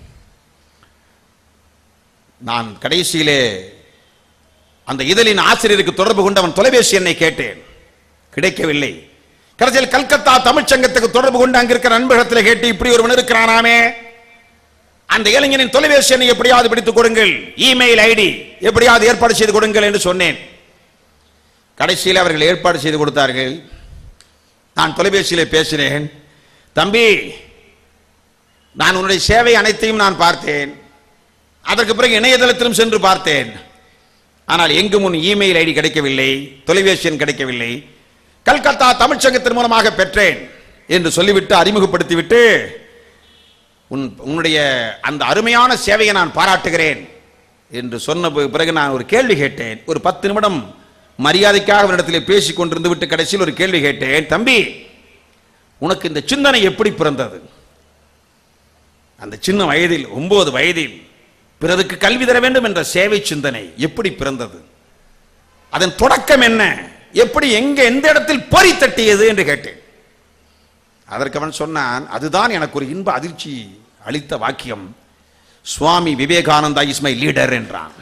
நான் கடைசியிலே அந்த இதழின் ஆசிரியருக்கு தொடர்பு கொண்டு அவன் தொலைபேசி எண்ணை கேட்டேன் கிடைக்கவில்லை கடைசியில் கல்கத்தா தமிழ்ச்சங்கத்துக்கு தொடர்பு கொண்டு அங்க இருக்கிற நண்பகத்தில் கேட்டு இப்படி ஒருவன் இருக்கிறானாமே அந்த இளைஞனின் தொலைபேசி எண்ணை எப்படியாவது பிடித்துக் கொடுங்கள் இமெயில் ஐடி எப்படியாவது ஏற்பாடு செய்து கொடுங்கள் என்று சொன்னேன் கடைசியில் அவர்கள் ஏற்பாடு செய்து கொடுத்தார்கள் நான் தொலைபேசியிலே பேசினேன் தம்பி நான் உன்னுடைய சேவை அனைத்தையும் நான் பார்த்தேன் அதற்கு பிறகு இணையதளத்திலும் சென்று பார்த்தேன் ஆனால் எங்கும் உன் இமெயில் ஐடி கிடைக்கவில்லை தொலைபேசி எண் கிடைக்கவில்லை கல்கத்தா தமிழ்ச்சங்கத்தின் மூலமாக பெற்றேன் என்று சொல்லிவிட்டு அறிமுகப்படுத்திவிட்டு உன் உன்னுடைய அந்த அருமையான சேவையை நான் பாராட்டுகிறேன் என்று சொன்ன பி- பிறகு நான் ஒரு கேள்வி கேட்டேன் ஒரு பத்து நிமிடம் மரியாதைக்காக அவரிடத்தில் பேசிக் கொண்டிருந்து விட்டு கடைசியில் ஒரு கேள்வி கேட்டேன் தம்பி உனக்கு இந்த சிந்தனை எப்படி பிறந்தது அந்த சின்ன வயதில் ஒன்பது வயதில் பிறருக்கு கல்வி தர வேண்டும் என்ற சேவை சிந்தனை எப்படி பிறந்தது அதன் தொடக்கம் என்ன எப்படி எங்க எந்த இடத்தில் பொறி தட்டியது என்று கேட்டேன் அதற்கு அவன் சொன்னான் அதுதான் எனக்கு ஒரு இன்ப அதிர்ச்சி அளித்த வாக்கியம் Swami Vivekananda is my leader என்றான்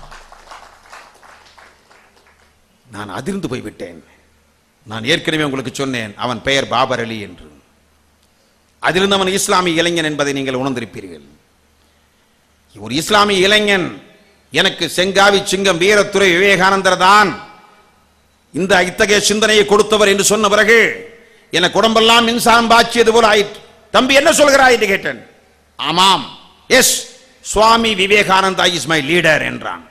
நான் அதிர்ந்து போய்விட்டேன் நான் ஏற்கனவே உங்களுக்கு சொன்னேன் அவன் பெயர் பாபர் அலி என்று அதிலிருந்து அவன் இஸ்லாமிய இளைஞன் என்பதை நீங்கள் உணர்ந்திருப்பீர்கள் ஒரு இஸ்லாமிய இளைஞன் எனக்கு செங்காவி சிங்கம் வீரத்துறை விவேகானந்தர் தான் இந்த இத்தகைய சிந்தனையை கொடுத்தவர் என்று சொன்ன பிறகு எனக்கு உடம்பெல்லாம் மின்சாரம் பாய்ச்சியது போல ஆயிற்று தம்பி என்ன சொல்கிறாய் என்று கேட்டேன் ஆமாம் yes Swami Vivekananda is my leader என்றான்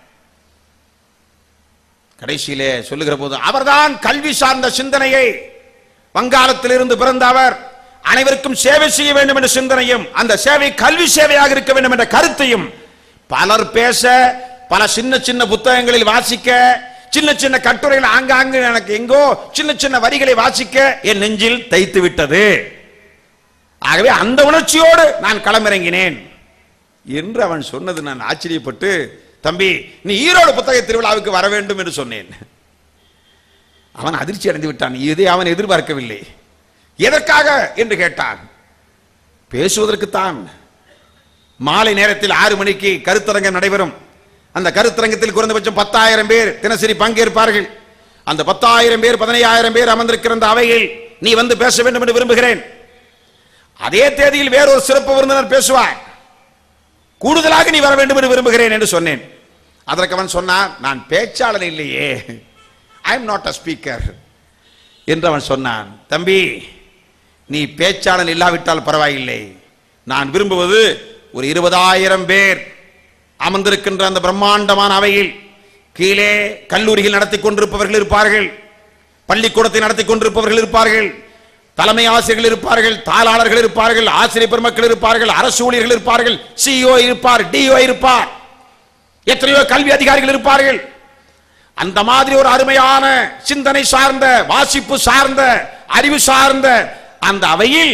கடைசியிலே சொல்லுகிற போது அவர்தான் கல்வி சார்ந்த சிந்தனையை வங்காளத்திலிருந்து பிறந்த அவர் அனைவருக்கும் சேவை செய்ய வேண்டும் என்ற சிந்தனையும் அந்த சேவை கல்வி சேவையாக இருக்க வேண்டும் என்ற கருத்தையும் பலர் பேச பல சின்ன சின்ன புத்தகங்களில் வாசிக்க சின்ன சின்ன கட்டுரைகள் ஆங்காங்கு எனக்கு எங்கோ சின்ன சின்ன வரிகளை வாசிக்க என் நெஞ்சில் தைத்து விட்டது ஆகவே அந்த உணர்ச்சியோடு நான் களமிறங்கினேன் என்று அவன் சொன்னது நான் ஆச்சரியப்பட்டு தம்பி நீ ஈரோடு புத்தக திருவிழாவுக்கு வர வேண்டும் என்று சொன்னேன் அவன் அதிர்ச்சி அடைந்து விட்டான் இதை அவன் எதிர்பார்க்கவில்லை எதற்காக என்று கேட்டான் பேசுவதற்குத்தான் மாலை நேரத்தில் ஆறு மணிக்கு கருத்தரங்கம் நடைபெறும் அந்த கருத்தரங்கத்தில் குறைந்தபட்சம் பத்தாயிரம் பேர் தினசரி பங்கேற்பார்கள் அந்த பத்தாயிரம் பேர் பதினையாயிரம் பேர் அமர்ந்திருக்கிற அந்த அவையில் நீ வந்து பேச வேண்டும் என்று விரும்புகிறேன் அதே தேதியில் வேறொரு சிறப்பு விருந்தினர் பேசுவார் கூடுதலாக நீ வர வேண்டும் என்று விரும்புகிறேன் என்று சொன்னேன் அதற்கு அவன் சொன்னான் நான் பேச்சாளர் இல்லையே I am not a speaker என்று அவன் சொன்னான் தம்பி நீ பேச்சாளன் இல்லாவிட்டால் பரவாயில்லை நான் விரும்புவது ஒரு இருபதாயிரம் பேர் அமர்ந்திருக்கின்ற அந்த பிரம்மாண்டமான அவையில் கீழே கல்லூரிகள் நடத்தி கொண்டிருப்பவர்கள் இருப்பார்கள் பள்ளிக்கூடத்தை நடத்தி கொண்டிருப்பவர்கள் இருப்பார்கள் தலைமை ஆசிரியர்கள் இருப்பார்கள் தாளாளர்கள் இருப்பார்கள் ஆசிரியர் பெருமக்கள் இருப்பார்கள் அரசு ஊழியர்கள் இருப்பார்கள் சிஇஓ இருப்பார் டிஓ இருப்பார் எத்தனையோ கல்வி அதிகாரிகள் இருப்பார்கள் அந்த மாதிரி ஒரு அருமையான சிந்தனை சார்ந்த வாசிப்பு சார்ந்த அறிவு சார்ந்த அந்த அவையில்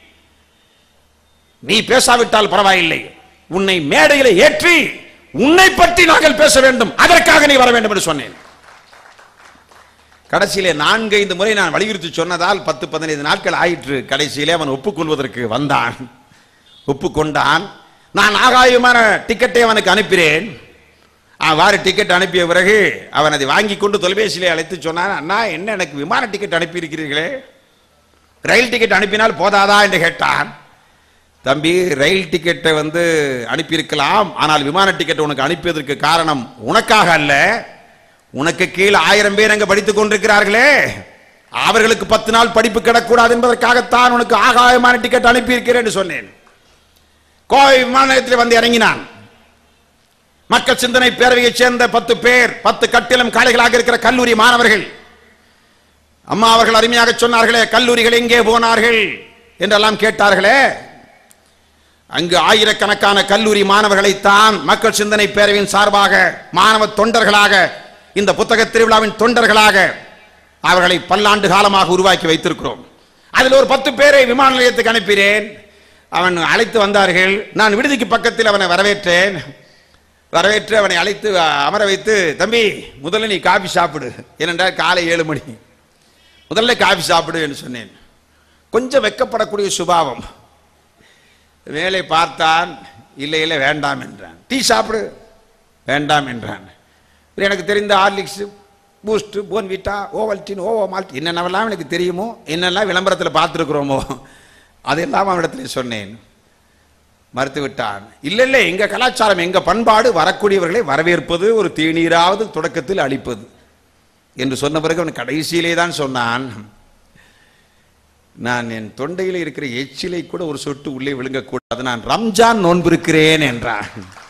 நீ பேசாவிட்டால் பரவாயில்லை உன்னை மேடையில ஏற்றி உன்னை பற்றி நாங்கள் பேச வேண்டும் அதற்காக நீ வர வேண்டும் என்று சொன்னேன் கடைசியிலே நான்கு ஐந்து முறை நான் வலியுறுத்தி சொன்னதால் பத்து பதினைந்து நாட்கள் ஆயிற்று கடைசியிலே அவன் ஒப்புக்கொள்வதற்கு வந்தான் ஒப்புக்கொண்டான் நான் ஆகாயமான டிக்கெட்டை அவனுக்கு அனுப்பினேன் அவ்வாறு டிக்கெட் அனுப்பிய பிறகு அவன் அதை வாங்கி கொண்டு தொலைபேசியிலே அழைத்து சொன்னான் அண்ணா என்ன எனக்கு விமான டிக்கெட் அனுப்பி இருக்கிறீர்களே ரயில் டிக்கெட் அனுப்பினால் போதாதா என்று கேட்டான் தம்பி ரயில் டிக்கெட்டை வந்து அனுப்பியிருக்கலாம் ஆனால் விமான டிக்கெட் உனக்கு அனுப்பியதற்கு காரணம் உனக்காக அல்ல உனக்கு கீழ் ஆயிரம் பேர் அங்க படித்துக் கொண்டிருக்கிறார்களே அவர்களுக்கு பத்து நாள் படிப்பு கிடக்கூடாது என்பதற்காகத்தான் உனக்கு ஆகாயமான டிக்கெட் அனுப்பியிருக்கிறேன் என்று சொன்னேன் கோவை விமான நிலையத்தில் வந்து இறங்கினான் மக்கள் சிந்தனை பேரவையைச் சேர்ந்த பத்து பேர் பத்து கட்டிலம் காளைகளாக இருக்கிற கல்லூரி மாணவர்கள் அம்மா அவர்கள் அருமையாக சொன்னார்களே கல்லூரிகள் எங்கே போனார்கள் என்றெல்லாம் கேட்டார்களே அங்கு ஆயிரக்கணக்கான கல்லூரி மாணவர்களைத்தான் மக்கள் சிந்தனை பேரவையின் சார்பாக மாணவ தொண்டர்களாக இந்த புத்தக திருவிழாவின் தொண்டர்களாக அவர்களை பல்லாண்டு காலமாக உருவாக்கி வைத்திருக்கிறோம் அதில் ஒரு பத்து பேரை விமான நிலையத்துக்கு அனுப்பினேன் அவன் அழைத்து வந்தார்கள் நான் விடுதிக்கு பக்கத்தில் அவனை வரவேற்றேன் வரவேற்று அவனை அழைத்து அமர வைத்து தம்பி முதல்ல நீ காபி சாப்பிடு ஏனென்றால் காலை ஏழு மணி முதல்ல காபி சாப்பிடு என்று சொன்னேன் கொஞ்சம் வெக்கப்படக்கூடிய சுபாவம் வேலை பார்த்தான் இல்லை இல்லை வேண்டாம் என்றான் டீ சாப்பிடு வேண்டாம் என்றான் இது எனக்கு தெரிந்த Horlicks Boost Bournvita Ovaltine Ovomaltine என்னென்னவெல்லாம் எனக்கு தெரியுமோ என்னெல்லாம் விளம்பரத்தில் பார்த்துருக்குறோமோ அதெல்லாம் அவனிடத்தில் சொன்னேன் மறுத்து விட்டான் இல்லை இல்லை எங்க கலாச்சாரம் எங்க பண்பாடு வரக்கூடியவர்களை வரவேற்பது ஒரு தேநீராவது தொடக்கத்தில் அளிப்பது என்று சொன்ன பிறகு அவன் கடைசியிலே தான் சொன்னான் நான் என் தொண்டையில் இருக்கிற எச்சிலை கூட ஒரு சொட்டு உள்ளே விழுங்கக்கூடாது நான் ரம்ஜான் நோன்பு இருக்கிறேன் என்றான்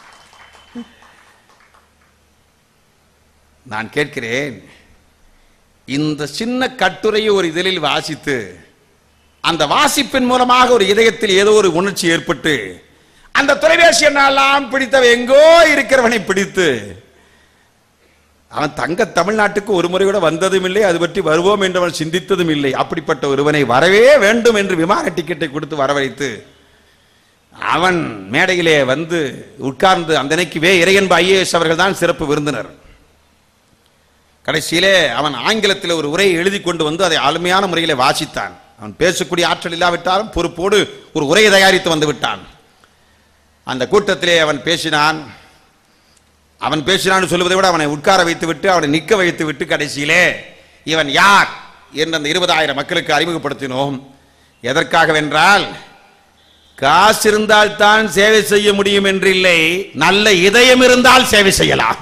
நான் கேட்கிறேன் இந்த சின்ன கட்டுரையை ஒரு இதழில் வாசித்து அந்த வாசிப்பின் மூலமாக ஒரு இதயத்தில் ஏதோ ஒரு உணர்ச்சி ஏற்பட்டு அந்த தொலைபேசி எண்ணெல்லாம் பிடித்தவ எங்கோ இருக்கிறவனை பிடித்து அவன் தங்க தமிழ்நாட்டுக்கு ஒரு முறை கூட வந்ததும் இல்லை அது பற்றி வருவோம் என்று அவன் சிந்தித்ததும் இல்லை அப்படிப்பட்ட ஒருவனை வரவே வேண்டும் என்று விமான டிக்கெட்டை கொடுத்து வரவழைத்து அவன் மேடையிலே வந்து உட்கார்ந்து அந்த அன்னைக்கு வே இறையன்பு ஐஏஎஸ் அவர்கள் தான் சிறப்பு விருந்தினர் கடைசியிலே அவன் ஆங்கிலத்தில் ஒரு உரையை எழுதி கொண்டு வந்து அதை அருமையான முறையிலே வாசித்தான் அவன் பேசக்கூடிய ஆற்றல் இல்லாவிட்டாலும் பொறுப்போடு ஒரு உரையை தயாரித்து வந்து விட்டான் அந்த கூட்டத்திலே அவன் பேசினான் அவன் பேசினான்னு சொல்லுவதை விட அவனை உட்கார வைத்து விட்டு அவனை நிற்க வைத்து விட்டு கடைசியிலே இவன் யார் என்று அந்த இருபதாயிரம் மக்களுக்கு அறிமுகப்படுத்தினோம் எதற்காகவென்றால் காசு இருந்தால் தான் சேவை செய்ய முடியும் என்றில்லை நல்ல இதயம் இருந்தால் சேவை செய்யலாம்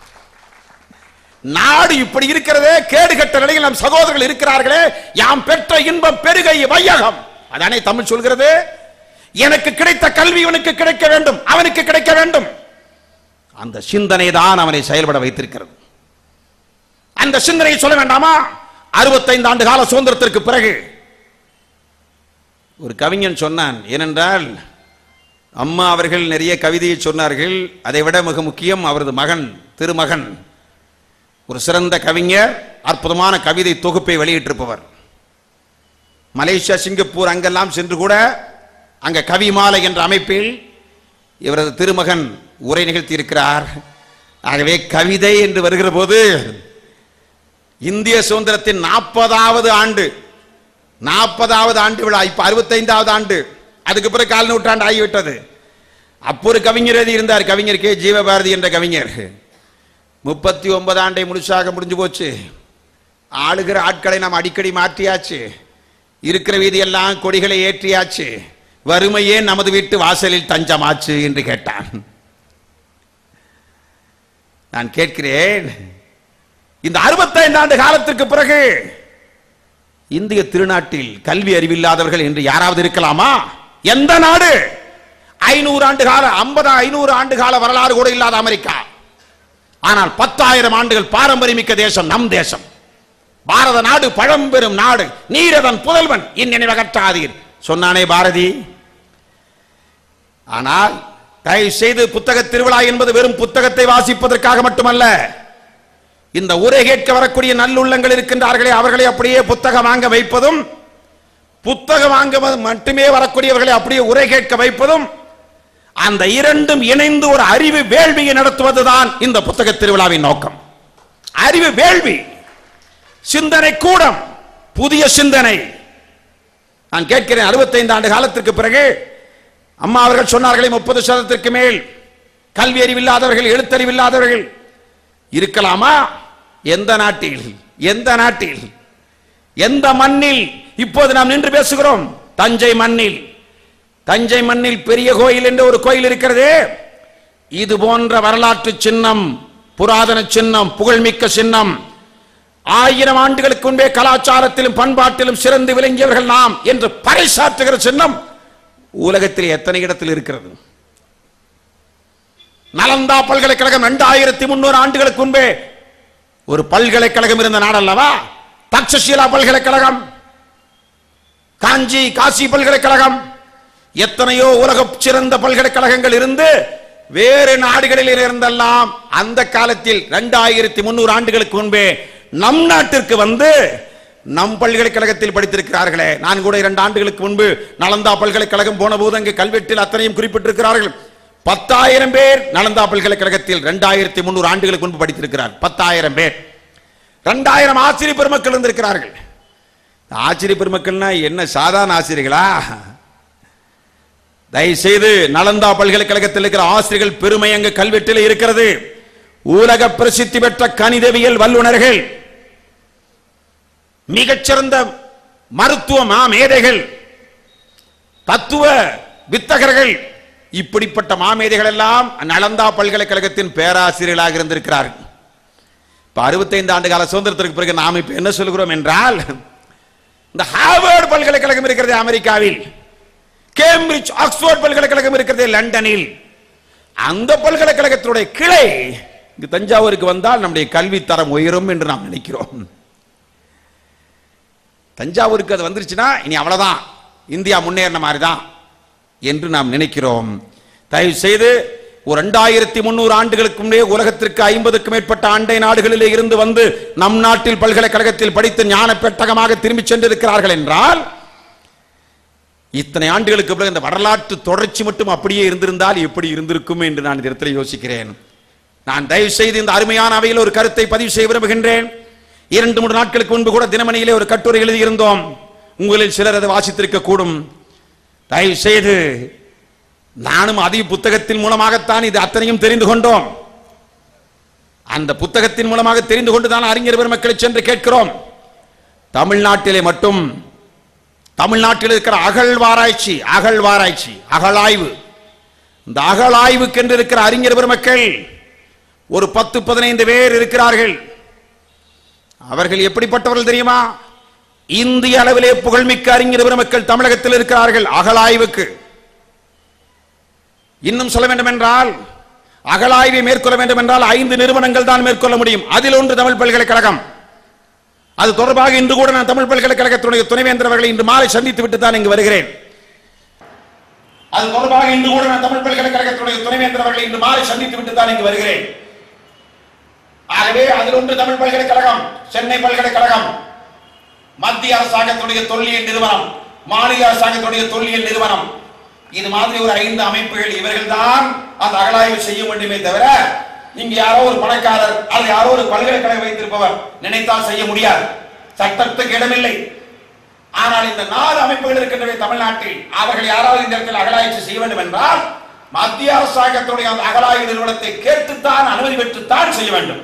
நாடு இப்படி இருக்கிறதே கேடு கட்ட நிலையில் நம் சகோதரர்கள் இருக்கிறார்களே யாம் பெற்ற இன்பம் பெருகை வையகம் அதானே தமிழ் சொல்கிறது எனக்கு கிடைத்த கல்வி இவனுக்கு கிடைக்க வேண்டும் அவனுக்கு கிடைக்க வேண்டும் அந்த சிந்தனை தான் அவனை செயல்பட வைத்திருக்கிறது அந்த சிந்தனையை சொல்ல வேண்டாமா அறுபத்தைந்து ஆண்டு கால சுதந்திரத்திற்கு பிறகு ஒரு கவிஞன் சொன்னான் ஏனென்றால் அம்மா அவர்கள் நிறைய கவிதையை சொன்னார்கள் அதை விட மிக முக்கியம் அவரது மகன் திருமகன் ஒரு சிறந்த கவிஞர் அற்புதமான கவிதை தொகுப்பை வெளியிட்டிருப்பவர் மலேசியா சிங்கப்பூர் அங்கெல்லாம் சென்று கூட அங்க கவிமாலை என்ற அமைப்பில் இவரது திருமகன் உரை நிகழ்த்தி இருக்கிறார் ஆகவே கவிதை என்று வருகிற போது இந்திய சுதந்திரத்தின் நாற்பதாவது ஆண்டு நாற்பதாவது ஆண்டு விழா இப்ப அறுபத்தைந்தாவது ஆண்டு அதுக்கு பிறகு கால் நூற்றாண்டு ஆகிவிட்டது அப்போ ஒரு கவிஞர் எழுதி இருந்தார் கவிஞர் கே ஜீவபாரதி என்ற கவிஞர் முப்பத்தி ஒன்பது ஆண்டை முழுசாக முடிஞ்சு போச்சு ஆளுகிற ஆட்களை நாம் அடிக்கடி மாற்றியாச்சு இருக்கிற வீதியெல்லாம் கொடிகளை ஏற்றியாச்சு வறுமையே நமது வீட்டு வாசலில் தஞ்சமாச்சு என்று கேட்டான் நான் கேட்கிறேன் இந்த அறுபத்தைந்து ஆண்டு காலத்திற்கு பிறகு இந்திய திருநாட்டில் கல்வி அறிவில்லாதவர்கள் என்று யாராவது இருக்கலாமா எந்த நாடு ஐநூறு ஆண்டு கால ஐம்பது ஐநூறு ஆண்டு கால வரலாறு கூட இல்லாத அமெரிக்கா ஆனால் பத்தாயிரம் ஆண்டுகள் பாரம்பரியமிக்க தேசம் நம் தேசம் பாரத நாடு பழம்பெரும் நாடு நீரதன் புதல்வன் இந்நினைவகற்றாதீர் சொன்னானே பாரதி ஆனால் தயவு செய்து புத்தக திருவிழா என்பது வெறும் புத்தகத்தை வாசிப்பதற்காக மட்டுமல்ல இந்த உரை கேட்க வரக்கூடிய நல்லுள்ளங்கள் இருக்கின்றார்களே அவர்களை அப்படியே புத்தகம் வாங்க வைப்பதும் புத்தகம் வாங்க மட்டுமே வரக்கூடியவர்களை அப்படியே உரை கேட்க வைப்பதும் அந்த இரண்டும் இணைந்து ஒரு அறிவு வேள்வியை நடத்துவதுதான் இந்த புத்தக திருவிழாவின் நோக்கம் அறிவு வேள்வி சிந்தனை கூடம் புதிய சிந்தனை நான் கேட்கிறேன் அறுபத்தைந்து ஆண்டு காலத்திற்கு பிறகு அம்மா அவர்கள் சொன்னார்களே முப்பது சதத்திற்கு மேல் கல்வி அறிவில்லாதவர்கள் எழுத்தறிவில்லாதவர்கள் இருக்கலாமா எந்த நாட்டில் எந்த நாட்டில் எந்த மண்ணில் இப்போது நாம் நின்று பேசுகிறோம் தஞ்சை மண்ணில் தஞ்சை மண்ணில் பெரிய கோயில் என்ற ஒரு கோயில் இருக்கிறது இது போன்ற வரலாற்று சின்னம் புராதன சின்னம் புகழ்மிக்க சின்னம் ஆயிரம் ஆண்டுகளுக்கு முன்பே கலாச்சாரத்திலும் பண்பாட்டிலும் சிறந்து விளங்கியவர்கள் நாம் என்று பறைசாற்றுகிற சின்னம் உலகத்தில் எத்தனை இடத்தில் இருக்கிறது நலந்தா பல்கலைக்கழகம் இரண்டாயிரத்தி முன்னூறு ஆண்டுகளுக்கு முன்பே ஒரு பல்கலைக்கழகம் இருந்த நாடல்லவா தக்ஷசீலா பல்கலைக்கழகம் காஞ்சி காசி பல்கலைக்கழகம் எத்தனையோ உலக சிறந்த பல்கலைக்கழகங்கள் இருந்து வேறு நாடுகளில் இருந்தெல்லாம் அந்த காலத்தில் இரண்டாயிரத்தி முன்னூறு ஆண்டுகளுக்கு முன்பே நம் நாட்டிற்கு வந்து நம் பல்கலைக்கழகத்தில் படித்திருக்கிறார்களே நான் கூட இரண்டு ஆண்டுகளுக்கு முன்பு நலந்தா பல்கலைக்கழகம் போன போது அங்கு கல்வெட்டில் அத்தனையும் குறிப்பிட்டிருக்கிறார்கள் பத்தாயிரம் பேர் நலந்தா பல்கலைக்கழகத்தில் இரண்டாயிரத்தி முன்னூறு ஆண்டுகளுக்கு முன்பு படித்திருக்கிறார் பத்தாயிரம் பேர் இரண்டாயிரம் ஆசிரியர் பெருமக்கள் இருந்திருக்கிறார்கள் ஆசிரியர் பெருமக்கள்னா என்ன சாதாரண ஆசிரியர்களா தயவு செய்து நலந்தா பல்கலைக்கழகத்தில் இருக்கிற ஆசிரியர்கள் பெருமை அங்கு கல்வெட்டில் இருக்கிறது உலக பிரசித்தி பெற்ற கணிதவியல் வல்லுநர்கள் மிகச்சிறந்த மருத்துவ மாமேதைகள் தத்துவ வித்தகர்கள் இப்படிப்பட்ட மாமேதைகள் எல்லாம் நலந்தா பல்கலைக்கழகத்தின் பேராசிரியர்களாக இருந்திருக்கிறார்கள் இப்ப அறுபத்தைந்து ஆண்டு கால சுதந்திரத்திற்கு பிறகு நாம் இப்ப என்ன சொல்கிறோம் என்றால் இந்த ஹார்வர்ட் பல்கலைக்கழகம் இருக்கிறது அமெரிக்காவில் கேம்பிரிட்ஜ் ஆக்ஸ்போர்ட் பல்கலைக்கழகம் இருக்கிறது லண்டனில் அந்த பல்கலைக்கழகத்தினுடைய கிளை இங்கு தஞ்சாவூருக்கு வந்தால் நம்முடைய கல்வி தரம் உயரும் என்று நாம் நினைக்கிறோம் தஞ்சாவூருக்கு அது வந்துருச்சுன்னா இனி அவ்வளவுதான் இந்தியா முன்னேறின மாதிரி தான் என்று நாம் நினைக்கிறோம் தயவு செய்து ஒரு ரெண்டாயிரத்தி முன்னூறு ஆண்டுகளுக்கு முன்னே உலகத்திற்கு ஐம்பதுக்கும் மேற்பட்ட அண்டை நாடுகளிலே இருந்து வந்து நம் நாட்டில் பல்கலைக்கழகத்தில் படித்து ஞான பெட்டகமாக திரும்பி சென்றிருக்கிறார்கள் என்றால் இத்தனை ஆண்டுகளுக்கு பிறகு இந்த வரலாற்று தொடர்ச்சி மட்டும் அப்படியே இருந்திருந்தால் எப்படி இருந்திருக்கும் என்று நான் இந்த இடத்துல யோசிக்கிறேன் நான் தயவு செய்து இந்த அருமையான அவையில் ஒரு கருத்தை பதிவு செய்ய விரும்புகின்றேன் இரண்டு மூன்று நாட்களுக்கு முன்பு கூட தினமணியிலே ஒரு கட்டுரை எழுதியிருந்தோம் உங்களில் சிலர் அதை வாசித்திருக்க கூடும் தயவு செய்து நானும் அதிக புத்தகத்தின் மூலமாகத்தான் இது அத்தனையும் தெரிந்து கொண்டோம் அந்த புத்தகத்தின் மூலமாக தெரிந்து கொண்டுதான் அறிஞர் பெருமக்களை சென்று கேட்கிறோம் தமிழ்நாட்டிலே மட்டும் தமிழ்நாட்டில் இருக்கிற அகழ்வாராய்ச்சி அகழ்வாராய்ச்சி அகழாய்வு இந்த அகழாய்வுக்கென்று இருக்கிற அறிஞர் பெருமக்கள் ஒரு பத்து பதினைந்து பேர் இருக்கிறார்கள் அவர்கள் எப்படிப்பட்டவர்கள் தெரியுமா இந்திய அளவிலே புகழ்மிக்க அறிஞர் பெருமக்கள் தமிழகத்தில் இருக்கிறார்கள் அகழாய்வுக்கு இன்னும் சொல்ல வேண்டும் என்றால் அகழாய்வை மேற்கொள்ள வேண்டும் என்றால் ஐந்து நிறுவனங்கள் தான் மேற்கொள்ள முடியும் அதில் ஒன்று தமிழ் பல்கலைக்கழகம் அது தொடர்பாக இன்று கூட நான் தமிழ் பல்கலைக்கழகத்துடைய துணைவேந்தர் அவர்களை இன்று மாலை சந்தித்து விட்டு தான் இங்கு வருகிறேன் அது தொடர்பாக இன்று கூட நான் தமிழ் பல்கலைக்கழகத்துடைய துணைவேந்தர் அவர்களை இன்று மாலை சந்தித்து விட்டு தான் இங்கு வருகிறேன் ஆகவே அதில் ஒன்று தமிழ் பல்கலைக்கழகம் சென்னை பல்கலைக்கழகம் மத்திய அரசாங்கத்துடைய தொல்லியல் நிறுவனம் மாநில அரசாங்கத்துடைய தொல்லியல் நிறுவனம் இது மாதிரி ஒரு ஐந்து அமைப்புகள் இவர்கள் தான் அந்த அகழாய்வு செய்ய வேண்டுமே தவிர இங்க யாரோ ஒரு பணக்காரர் அல்லது யாரோ ஒரு பல்கலைக்கழகம் வைத்திருப்பவர் நினைத்தால் செய்ய முடியாது சட்டத்துக்கு இடமில்லை ஆனால் இந்த நாலு அமைப்புகள் இருக்கின்றன தமிழ்நாட்டில் அவர்கள் யாராவது இந்த இடத்தில் அகழாய்ச்சி செய்ய வேண்டும் என்றால் மத்திய அரசாங்கத்துடைய அந்த அகழாய்வு நிறுவனத்தை கேட்டுத்தான் அனுமதி பெற்றுத்தான் செய்ய வேண்டும்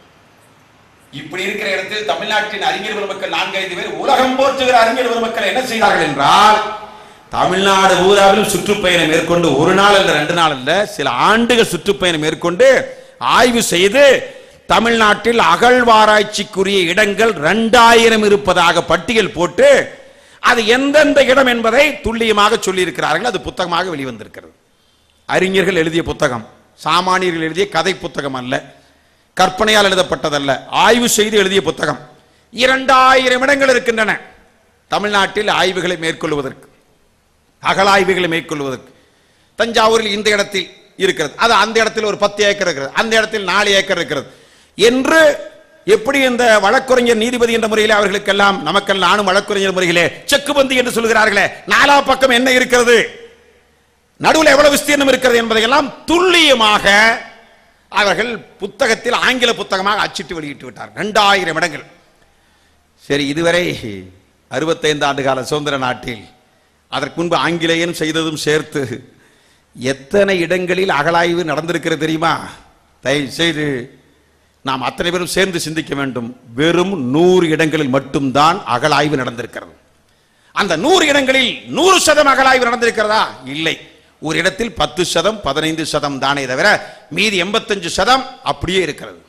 இப்படி இருக்கிற இடத்தில் தமிழ்நாட்டின் அறிஞர் பெருமக்கள் நான்கைந்து பேர் உலகம் போற்றுகிற அறிஞர் பெருமக்கள் என்ன செய்தார்கள் என்றால் தமிழ்நாடு பூராவிலும் சுற்றுப்பயணம் மேற்கொண்டு ஒரு நாள் அல்ல ரெண்டு நாள் அல்ல சில ஆண்டுகள் சுற்றுப்பயணம் மேற்கொண்டு ஆய்வு செய்து தமிழ்நாட்டில் அகழ்வாராய்ச்சிக்குரிய இடங்கள் ரெண்டாயிரம் இருப்பதாக பட்டியல் போட்டு அது எந்தெந்த இடம் என்பதை துல்லியமாக சொல்லியிருக்கிறார்கள் அது புத்தகமாக வெளிவந்திருக்கிறது அறிஞர்கள் எழுதிய புத்தகம் சாமானியர்கள் எழுதிய கதை புத்தகம் அல்ல கற்பனையால் எழுதப்பட்டதல்ல ஆய்வு செய்து எழுதிய புத்தகம் இரண்டாயிரம் இடங்கள் இருக்கின்றன தமிழ்நாட்டில் ஆய்வுகளை மேற்கொள்வதற்கு அகழாய்வுகளை மேற்கொள்வதற்கு தஞ்சாவூரில் இந்த இடத்தில் இருக்கிறது அது அந்த இடத்தில் ஒரு பத்து ஏக்கர் இருக்கிறது அந்த இடத்தில் நாலு ஏக்கர் இருக்கிறது என்று எப்படி இந்த வழக்குரைஞர் நீதிபதி என்ற முறையிலே அவர்களுக்கெல்லாம் நமக்கெல்லாம் நானும் வழக்குரைஞர் முறையிலே செக்குபந்தி என்று சொல்கிறார்களே நாலா பக்கம் என்ன இருக்கிறது நடுவில் எவ்வளவு விஸ்தீர்ணம் இருக்கிறது என்பதையெல்லாம் துல்லியமாக அவர்கள் புத்தகத்தில் ஆங்கில புத்தகமாக அச்சிட்டு வெளியிட்டு விட்டார் ரெண்டாயிரம் இடங்கள் சரி இதுவரை அறுபத்தைந்து ஆண்டு கால சுதந்திர நாட்டில் அதற்கு முன்பு ஆங்கிலேயன் செய்ததும் சேர்த்து எத்தனை இடங்களில் அகழாய்வு நடந்திருக்கிறது தெரியுமா தயவு செய்து நாம் அத்தனை பேரும் சேர்ந்து சிந்திக்க வேண்டும் வெறும் நூறு இடங்களில் மட்டும்தான் அகழாய்வு நடந்திருக்கிறது அந்த நூறு இடங்களில் நூறு சதம் அகழாய்வு நடந்திருக்கிறதா இல்லை ஒரு இடத்தில் பத்து சதம் பதினைந்து சதம் தானே தவிர மீதி எண்பத்தஞ்சு சதம் அப்படியே இருக்கிறது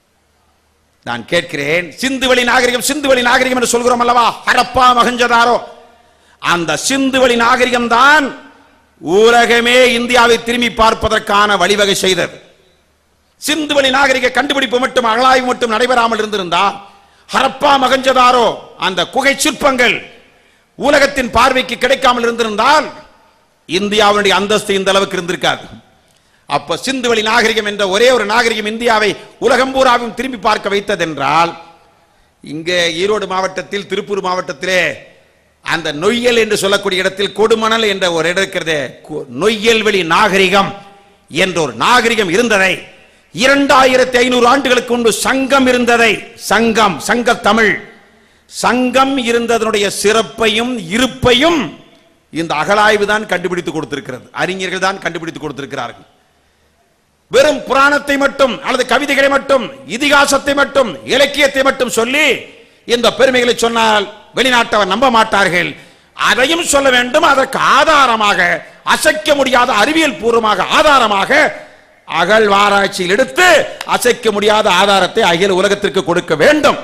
நான் கேட்கிறேன் சிந்துவெளி நாகரிகம் சிந்துவெளி நாகரிகம் என்று சொல்கிறோம் அல்லவா ஹரப்பா மகஞ்சதாரோ அந்த சிந்துவெளி நாகரிகம் தான் உலகமே இந்தியாவை திரும்பி பார்ப்பதற்கான வழிவகை செய்தது சிந்துவெளி நாகரிக கண்டுபிடிப்பு மட்டும் அகழாய்வு மட்டும் நடைபெறாமல் இருந்திருந்தால் ஹரப்பா மகஞ்சதாரோ அந்த குகை சிற்பங்கள் உலகத்தின் பார்வைக்கு கிடைக்காமல் இருந்திருந்தால் இந்தியாவுடைய அந்தஸ்து இந்த அளவுக்கு இருந்திருக்காது அப்ப சிந்துவெளி நாகரிகம் என்ற ஒரே ஒரு நாகரிகம் இந்தியாவை உலகம் பூராவும் திரும்பி பார்க்க வைத்ததென்றால் இங்கே ஈரோடு மாவட்டத்தில் திருப்பூர் மாவட்டத்திலே அந்த நொய்யல் என்று சொல்லக்கூடிய இடத்தில் கொடுமணல் என்ற ஒரு இடம் இருக்கிறதே கு- நொய்யல்வெளி நாகரிகம் என்ற ஒரு நாகரிகம் இருந்ததை இரண்டாயிரத்தி ஐநூறு ஆண்டுகளுக்கு முன்பு சங்கம் இருந்ததை சங்கம் சங்க தமிழ் சங்கம் இருந்ததனுடைய சிறப்பையும் இருப்பையும் இந்த அகழாய்வு தான் கண்டுபிடித்து கொடுத்திருக்கிறது அறிஞர்கள் தான் கண்டுபிடித்து கொடுத்திருக்கிறார்கள் வெறும் புராணத்தை மட்டும் அல்லது கவிதைகளை மட்டும் இதிகாசத்தை மட்டும் இலக்கியத்தை மட்டும் சொல்லி இந்த பெருமைகளை சொன்னால் வெளிநாட்டவர் நம்ப மாட்டார்கள் அதையும் சொல்ல வேண்டும் அதற்கு ஆதாரமாக அசைக்க முடியாத அறிவியல் பூர்வமாக ஆதாரமாக அகழ்வாராய்ச்சியில் எடுத்து அசைக்க முடியாத ஆதாரத்தை அகில உலகத்திற்கு கொடுக்க வேண்டும்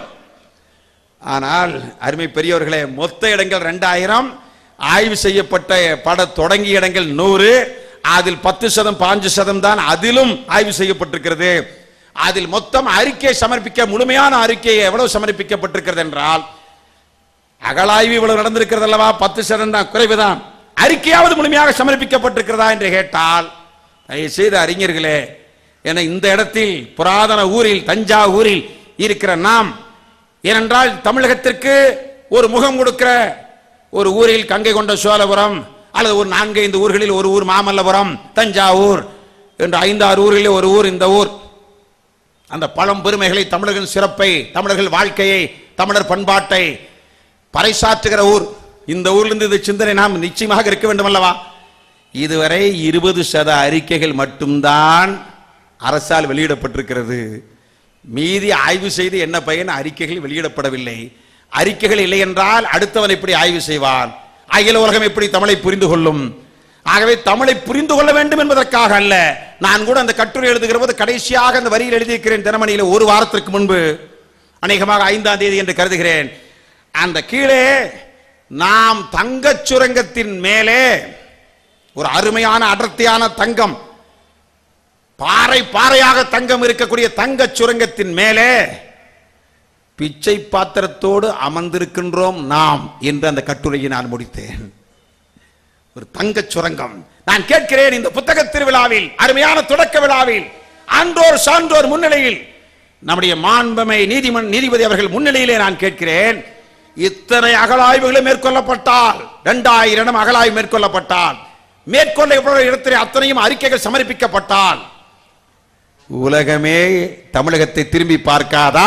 ஆனால் அருமை பெரியவர்களே மொத்த இடங்கள் ரெண்டாயிரம் ஆய்வு செய்யப்பட்ட பட தொடங்கிய இடங்கள் நூறு அதில் பத்து சதம் பாஞ்சு சதம் தான் அதிலும் ஆய்வு செய்யப்பட்டிருக்கிறது அதில் மொத்தம் அறிக்கை சமர்ப்பிக்க முழுமையான அறிக்கை எவ்வளவு சமர்ப்பிக்கப்பட்டிருக்கிறது என்றால் அகழாய்வு இவ்வளவு நடந்திருக்கிறது அல்லவா பத்து சதம் தான் குறைவுதான் அறிக்கையாவது முழுமையாக சமர்ப்பிக்கப்பட்டிருக்கிறதா என்று கேட்டால் தயவு செய்த அறிஞர்களே என இந்த இடத்தில் புராதன ஊரில் தஞ்சாவூரில் இருக்கிற நாம் ஏனென்றால் தமிழகத்திற்கு ஒரு முகம் கொடுக்கிற ஒரு ஊரில் கங்கை கொண்ட சோழபுரம் அல்லது ஒரு நான்கு ஐந்து ஊர்களில் ஒரு ஊர் மாமல்லபுரம் தஞ்சாவூர் என்று ஐந்தாறு ஊர்களில் ஒரு ஊர் இந்த ஊர் அந்த பழம் பெருமைகளை தமிழர்களின் சிறப்பை தமிழர்கள் வாழ்க்கையை தமிழர் பண்பாட்டை பறைசாற்றுகிற ஊர் இந்த ஊர்லிருந்து இந்த சிந்தனை நாம் நிச்சயமாக இருக்க வேண்டும் அல்லவா இதுவரை இருபது சத அறிக்கைகள் மட்டும்தான் அரசால் வெளியிடப்பட்டிருக்கிறது மீதி ஆய்வு செய்து என்ன பயன் அறிக்கைகள் வெளியிடப்படவில்லை அறிக்கைகள் இல்லை என்றால் அடுத்தவன் எப்படி ஆய்வு செய்வான் அகில உலகம் எப்படி தமிழை புரிந்து கொள்ளும் ஆகவே தமிழை புரிந்து கொள்ள வேண்டும் என்பதற்காக அல்ல நான் கூட அந்த கட்டுரை எழுதுகிற போது கடைசியாக அந்த வரியில் எழுதியிருக்கிறேன் தினமணியில் ஒரு வாரத்திற்கு முன்பு அநேகமாக ஐந்தாம் தேதி என்று கருதுகிறேன் அந்த கீழே நாம் தங்கச் சுரங்கத்தின் மேலே ஒரு அருமையான அடர்த்தியான தங்கம் பாறை பாறையாக தங்கம் இருக்கக்கூடிய தங்கச் சுரங்கத்தின் மேலே பிச்சை பாத்திரத்தோடு அமர்ந்திருக்கின்றோம் நாம் என்று அந்த கட்டுரையை நான் முடித்தேன் ஒரு தங்கச் சுரங்கம் நான் கேட்கிறேன் இந்த புத்தக திருவிழாவில் அருமையான தொடக்க விழாவில் ஆன்றோர் சான்றோர் முன்னிலையில் நம்முடைய மாண்பமை நீதிமன் நீதிபதி அவர்கள் முன்னிலையிலே நான் கேட்கிறேன் இத்தனை அகழாய்வுகளும் மேற்கொள்ளப்பட்டால் இரண்டாயிரம் அகழாய்வு மேற்கொள்ளப்பட்டால் மேற்கொள்ள இடத்திலே அத்தனையும் அறிக்கைகள் சமர்ப்பிக்கப்பட்டால் உலகமே தமிழகத்தை திரும்பி பார்க்காதா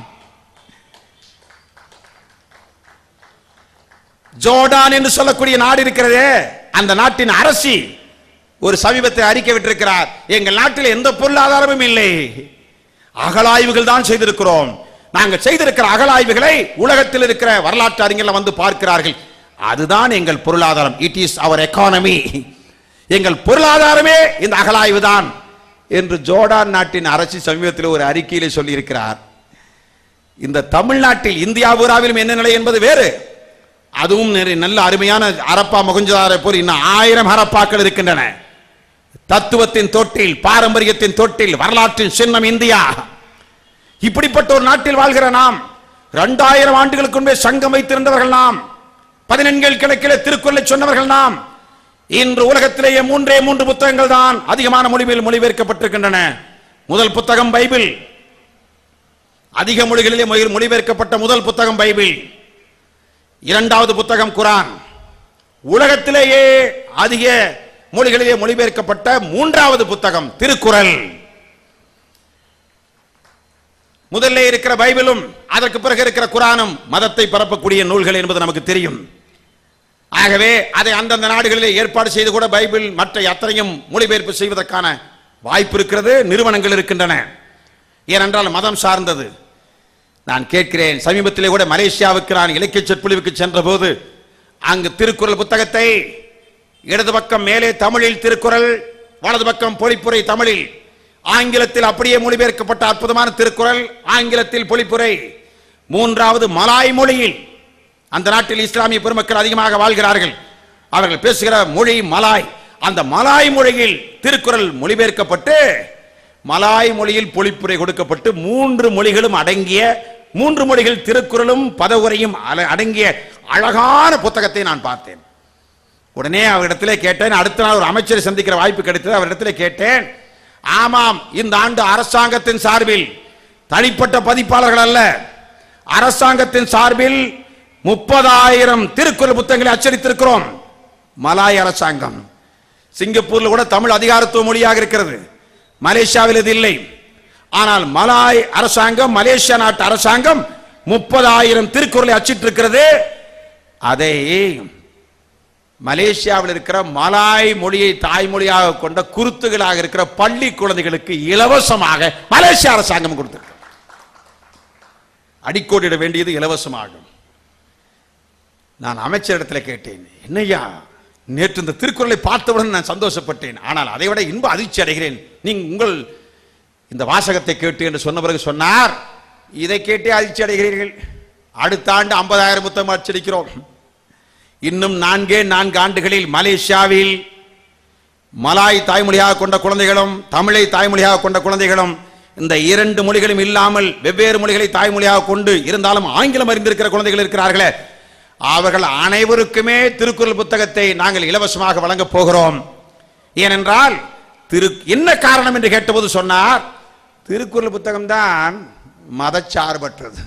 ஜோர்டான் என்று சொல்லக்கூடிய நாடு இருக்கிறதே அந்த நாட்டின் அரசி ஒரு சமீபத்தில் அறிக்கை விட்டிருக்கிறார் எங்கள் நாட்டில் எந்த பொருளாதாரமும் இல்லை அகழாய்வுகள் தான் செய்திருக்கிறோம் நாங்கள் செய்திருக்கிற அகழாய்வுகளை உலகத்தில் இருக்கிற வரலாற்று அறிஞர்கள் வந்து பார்க்கிறார்கள் அதுதான் எங்கள் பொருளாதாரம் இட் இஸ் அவர் எக்கானமி எங்கள் பொருளாதாரமே இந்த அகழாய்வு தான் என்று ஜோர்டான் நாட்டின் அரசு சமீபத்தில் ஒரு அறிக்கையிலே சொல்லியிருக்கிறார் இந்த தமிழ்நாட்டில் இந்தியா பூராவிலும் என்ன நிலை என்பது வேறு அதுவும் நிறைய நல்ல அருமையான அரப்பா முகஞ்சதாரை போல் இன்னும் ஆயிரம் ஹரப்பாக்கள் இருக்கின்றன தத்துவத்தின் தொட்டில் பாரம்பரியத்தின் தொட்டில் வரலாற்றின் சின்னம் இந்தியா இப்படிப்பட்ட ஒரு நாட்டில் வாழ்கிற நாம் இரண்டாயிரம் ஆண்டுகளுக்கு முன்பே சங்கம் வைத்திருந்தவர்கள் நாம் பதினெண்கள் கிழக்கிலே திருக்குறளை சொன்னவர்கள் நாம் இன்று உலகத்திலேயே மூன்றே மூன்று புத்தகங்கள் தான் அதிகமான மொழிகளில் மொழிபெயர்க்கப்பட்டிருக்கின்றன முதல் புத்தகம் பைபிள் அதிக மொழிகளிலே மொழி- மொழிபெயர்க்கப்பட்ட முதல் புத்தகம் பைபிள் இரண்டாவது புத்தகம் குரான் உலகத்திலேயே அதிக மொழிகளிலே மொழிபெயர்க்கப்பட்ட மூன்றாவது புத்தகம் திருக்குறள் முதல்ல இருக்கிற பைபிளும் அதற்கு பிறகு இருக்கிற குரானும் மதத்தை பரப்பக்கூடிய நூல்கள் என்பது நமக்கு தெரியும் ஆகவே அதை அந்தந்த நாடுகளிலே ஏற்பாடு செய்து கூட பைபிள் மற்ற அத்தனையும் மொழிபெயர்ப்பு செய்வதற்கான வாய்ப்பு இருக்கிறது நிறுவனங்கள் இருக்கின்றன ஏனென்றால் மதம் சார்ந்தது நான் கேட்கிறேன் சமீபத்திலே கூட மலேசியாவுக்கு நான் இலக்கிய சொற்பொழிவுக்கு சென்ற போது அங்கு திருக்குறள் புத்தகத்தை இடது பக்கம் மேலே தமிழில் திருக்குறள் வலது பக்கம் பொழிப்புரை தமிழில் ஆங்கிலத்தில் அப்படியே மொழிபெயர்க்கப்பட்ட அற்புதமான திருக்குறள் ஆங்கிலத்தில் பொழிப்புரை மூன்றாவது மலாய் மொழியில் அந்த நாட்டில் இஸ்லாமிய பெருமக்கள் அதிகமாக வாழ்கிறார்கள் அவர்கள் பேசுகிற மொழி மலாய் அந்த மலாய் மொழியில் திருக்குறள் மொழிபெயர்க்கப்பட்டு மலாய் மொழியில் பொழிப்புரை கொடுக்கப்பட்டு மூன்று மொழிகளும் அடங்கிய மூன்று மொழிகள் திருக்குறளும் பதவுரையும் அல- அடங்கிய அழகான புத்தகத்தை நான் பார்த்தேன் உடனே அவரிடத்திலே கேட்டேன் அடுத்த நாள் ஒரு அமைச்சரை சந்திக்கிற வாய்ப்பு கிடைத்தது அவரிடத்திலே கேட்டேன் ஆமாம் இந்த ஆண்டு அரசாங்கத்தின் சார்பில் தனிப்பட்ட பதிப்பாளர்கள் அல்ல அரசாங்கத்தின் சார்பில் முப்பதாயிரம் திருக்குறள் புத்தகங்களை அச்சடித்திருக்கிறோம் மலாய் அரசாங்கம் சிங்கப்பூர்ல கூட தமிழ் அதிகாரத்துவ மொழியாக இருக்கிறது மலேசியாவில் இது இல்லை ஆனால் மலாய் அரசாங்கம் மலேசியா நாட்டு அரசாங்கம் முப்பதாயிரம் திருக்குறளை அச்சிட்டிருக்கிறது அதை மலேசியாவில் இருக்கிற மலாய் மொழியை தாய்மொழியாக கொண்ட குருத்துகளாக இருக்கிற பள்ளி குழந்தைகளுக்கு இலவசமாக மலேசிய அரசாங்கம் கொடுத்திருக்கு அடிக்கோடிட வேண்டியது இலவசமாகும் நான் அமைச்சரிடத்தில் கேட்டேன் என்னய்யா நேற்று இந்த திருக்குறளை பார்த்தவுடன் நான் சந்தோஷப்பட்டேன் ஆனால் அதை விட இன்ப அதிர்ச்சி அடைகிறேன் நீங்க உங்கள் இந்த வாசகத்தை கேட்டு என்று சொன்ன பிறகு சொன்னார் இதை கேட்டே அதிர்ச்சி அடைகிறீர்கள் அடுத்த ஆண்டு ஐம்பதாயிரம் புத்தகம் அச்சடிக்கிறோம் இன்னும் நான்கே நான்கு ஆண்டுகளில் மலேசியாவில் மலாய் தாய்மொழியாக கொண்ட குழந்தைகளும் தமிழை தாய்மொழியாக கொண்ட குழந்தைகளும் இந்த இரண்டு மொழிகளும் இல்லாமல் வெவ்வேறு மொழிகளை தாய்மொழியாக கொண்டு இருந்தாலும் ஆங்கிலம் அறிந்திருக்கிற குழந்தைகள் இருக்கிறார்களே அவர்கள் அனைவருக்குமே திருக்குறள் புத்தகத்தை நாங்கள் இலவசமாக வழங்கப் போகிறோம் ஏனென்றால் திரு என்ன காரணம் என்று கேட்டபோது சொன்னார் திருக்குறள் புத்தகம் தான் மதச்சார்பற்றது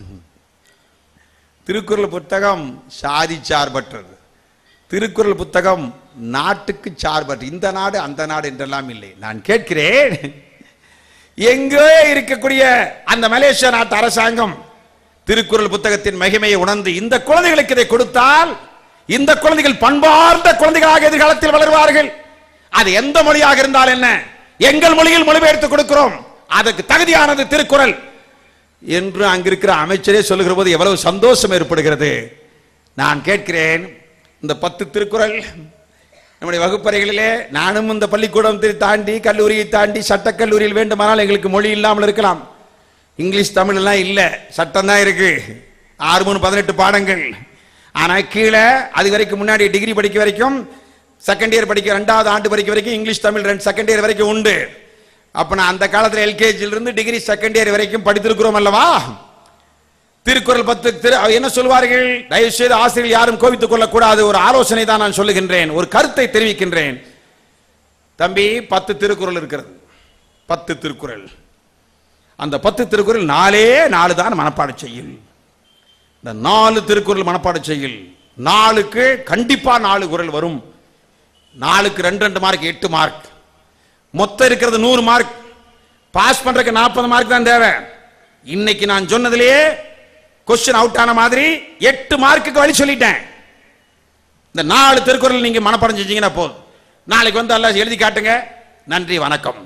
திருக்குறள் புத்தகம் சாதி சார்பற்றது திருக்குறள் புத்தகம் நாட்டுக்கு சார்பற்ற இந்த நாடு அந்த நாடு என்றெல்லாம் இல்லை நான் கேட்கிறேன் எங்கோ இருக்கக்கூடிய அந்த மலேசியா நாட்டு அரசாங்கம் திருக்குறள் புத்தகத்தின் மகிமையை உணர்ந்து இந்த குழந்தைகளுக்கு இதை கொடுத்தால் இந்த குழந்தைகள் பண்பார்ந்த குழந்தைகளாக எதிர்காலத்தில் வளருவார்கள் அது எந்த மொழியாக இருந்தால் என்ன எங்கள் மொழியில் மொழிபெயர்த்து கொடுக்கிறோம் அதற்கு தகுதியானது திருக்குறள் என்று அங்கிருக்கிற அமைச்சரே சொல்லுகிற போது எவ்வளவு சந்தோஷம் ஏற்படுகிறது நான் கேட்கிறேன் இந்த பத்து திருக்குறள் நம்முடைய வகுப்பறைகளிலே நானும் இந்த பள்ளிக்கூடத்தை தாண்டி கல்லூரியை தாண்டி சட்டக்கல்லூரியில் வேண்டுமானால் எங்களுக்கு மொழி இல்லாமல் இருக்கலாம் இங்கிலீஷ் தமிழ் எல்லாம் இல்ல சட்டம் தான் இருக்கு ஆறு மூணு பதினெட்டு பாடங்கள் ஆனா கீழே அது வரைக்கும் முன்னாடி டிகிரி படிக்க வரைக்கும் செகண்ட் இயர் படிக்க ரெண்டாவது ஆண்டு படிக்க வரைக்கும் இங்கிலீஷ் தமிழ் ரெண்டு செகண்ட் இயர் வரைக்கும் உண்டு அப்ப நான் அந்த காலத்துல எல்கேஜில இருந்து டிகிரி செகண்ட் இயர் வரைக்கும் படித்திருக்கிறோம் அல்லவா திருக்குறள் பத்து திரு அவர் என்ன சொல்வார்கள் தயவு செய்து ஆசிரியர் யாரும் கோவித்துக் கொள்ளக்கூடாது ஒரு ஆலோசனை தான் நான் சொல்லுகின்றேன் ஒரு கருத்தை தெரிவிக்கின்றேன் தம்பி பத்து திருக்குறள் இருக்கிறது பத்து திருக்குறள் அந்த பத்து திருக்குறள் நாலே நாலு தான் மனப்பாட செய்யுள் இந்த நாலு திருக்குறள் மனப்பாட செய்யுள் நாலுக்கு கண்டிப்பா நாலு குறள் வரும் நாலுக்கு ரெண்டு ரெண்டு மார்க் எட்டு மார்க் மொத்தம் இருக்கிறது நூறு மார்க் பாஸ் பண்றதுக்கு நாற்பது மார்க் தான் தேவை இன்னைக்கு நான் சொன்னதிலேயே கொஸ்டின் அவுட் ஆன மாதிரி எட்டு மார்க்குக்கு வழி சொல்லிட்டேன் இந்த நாலு திருக்குறள் நீங்க மனப்பாடம் செஞ்சீங்கன்னா போதும் நாளைக்கு வந்து எல்லாம் எழுதி காட்டுங்க நன்றி வணக்கம்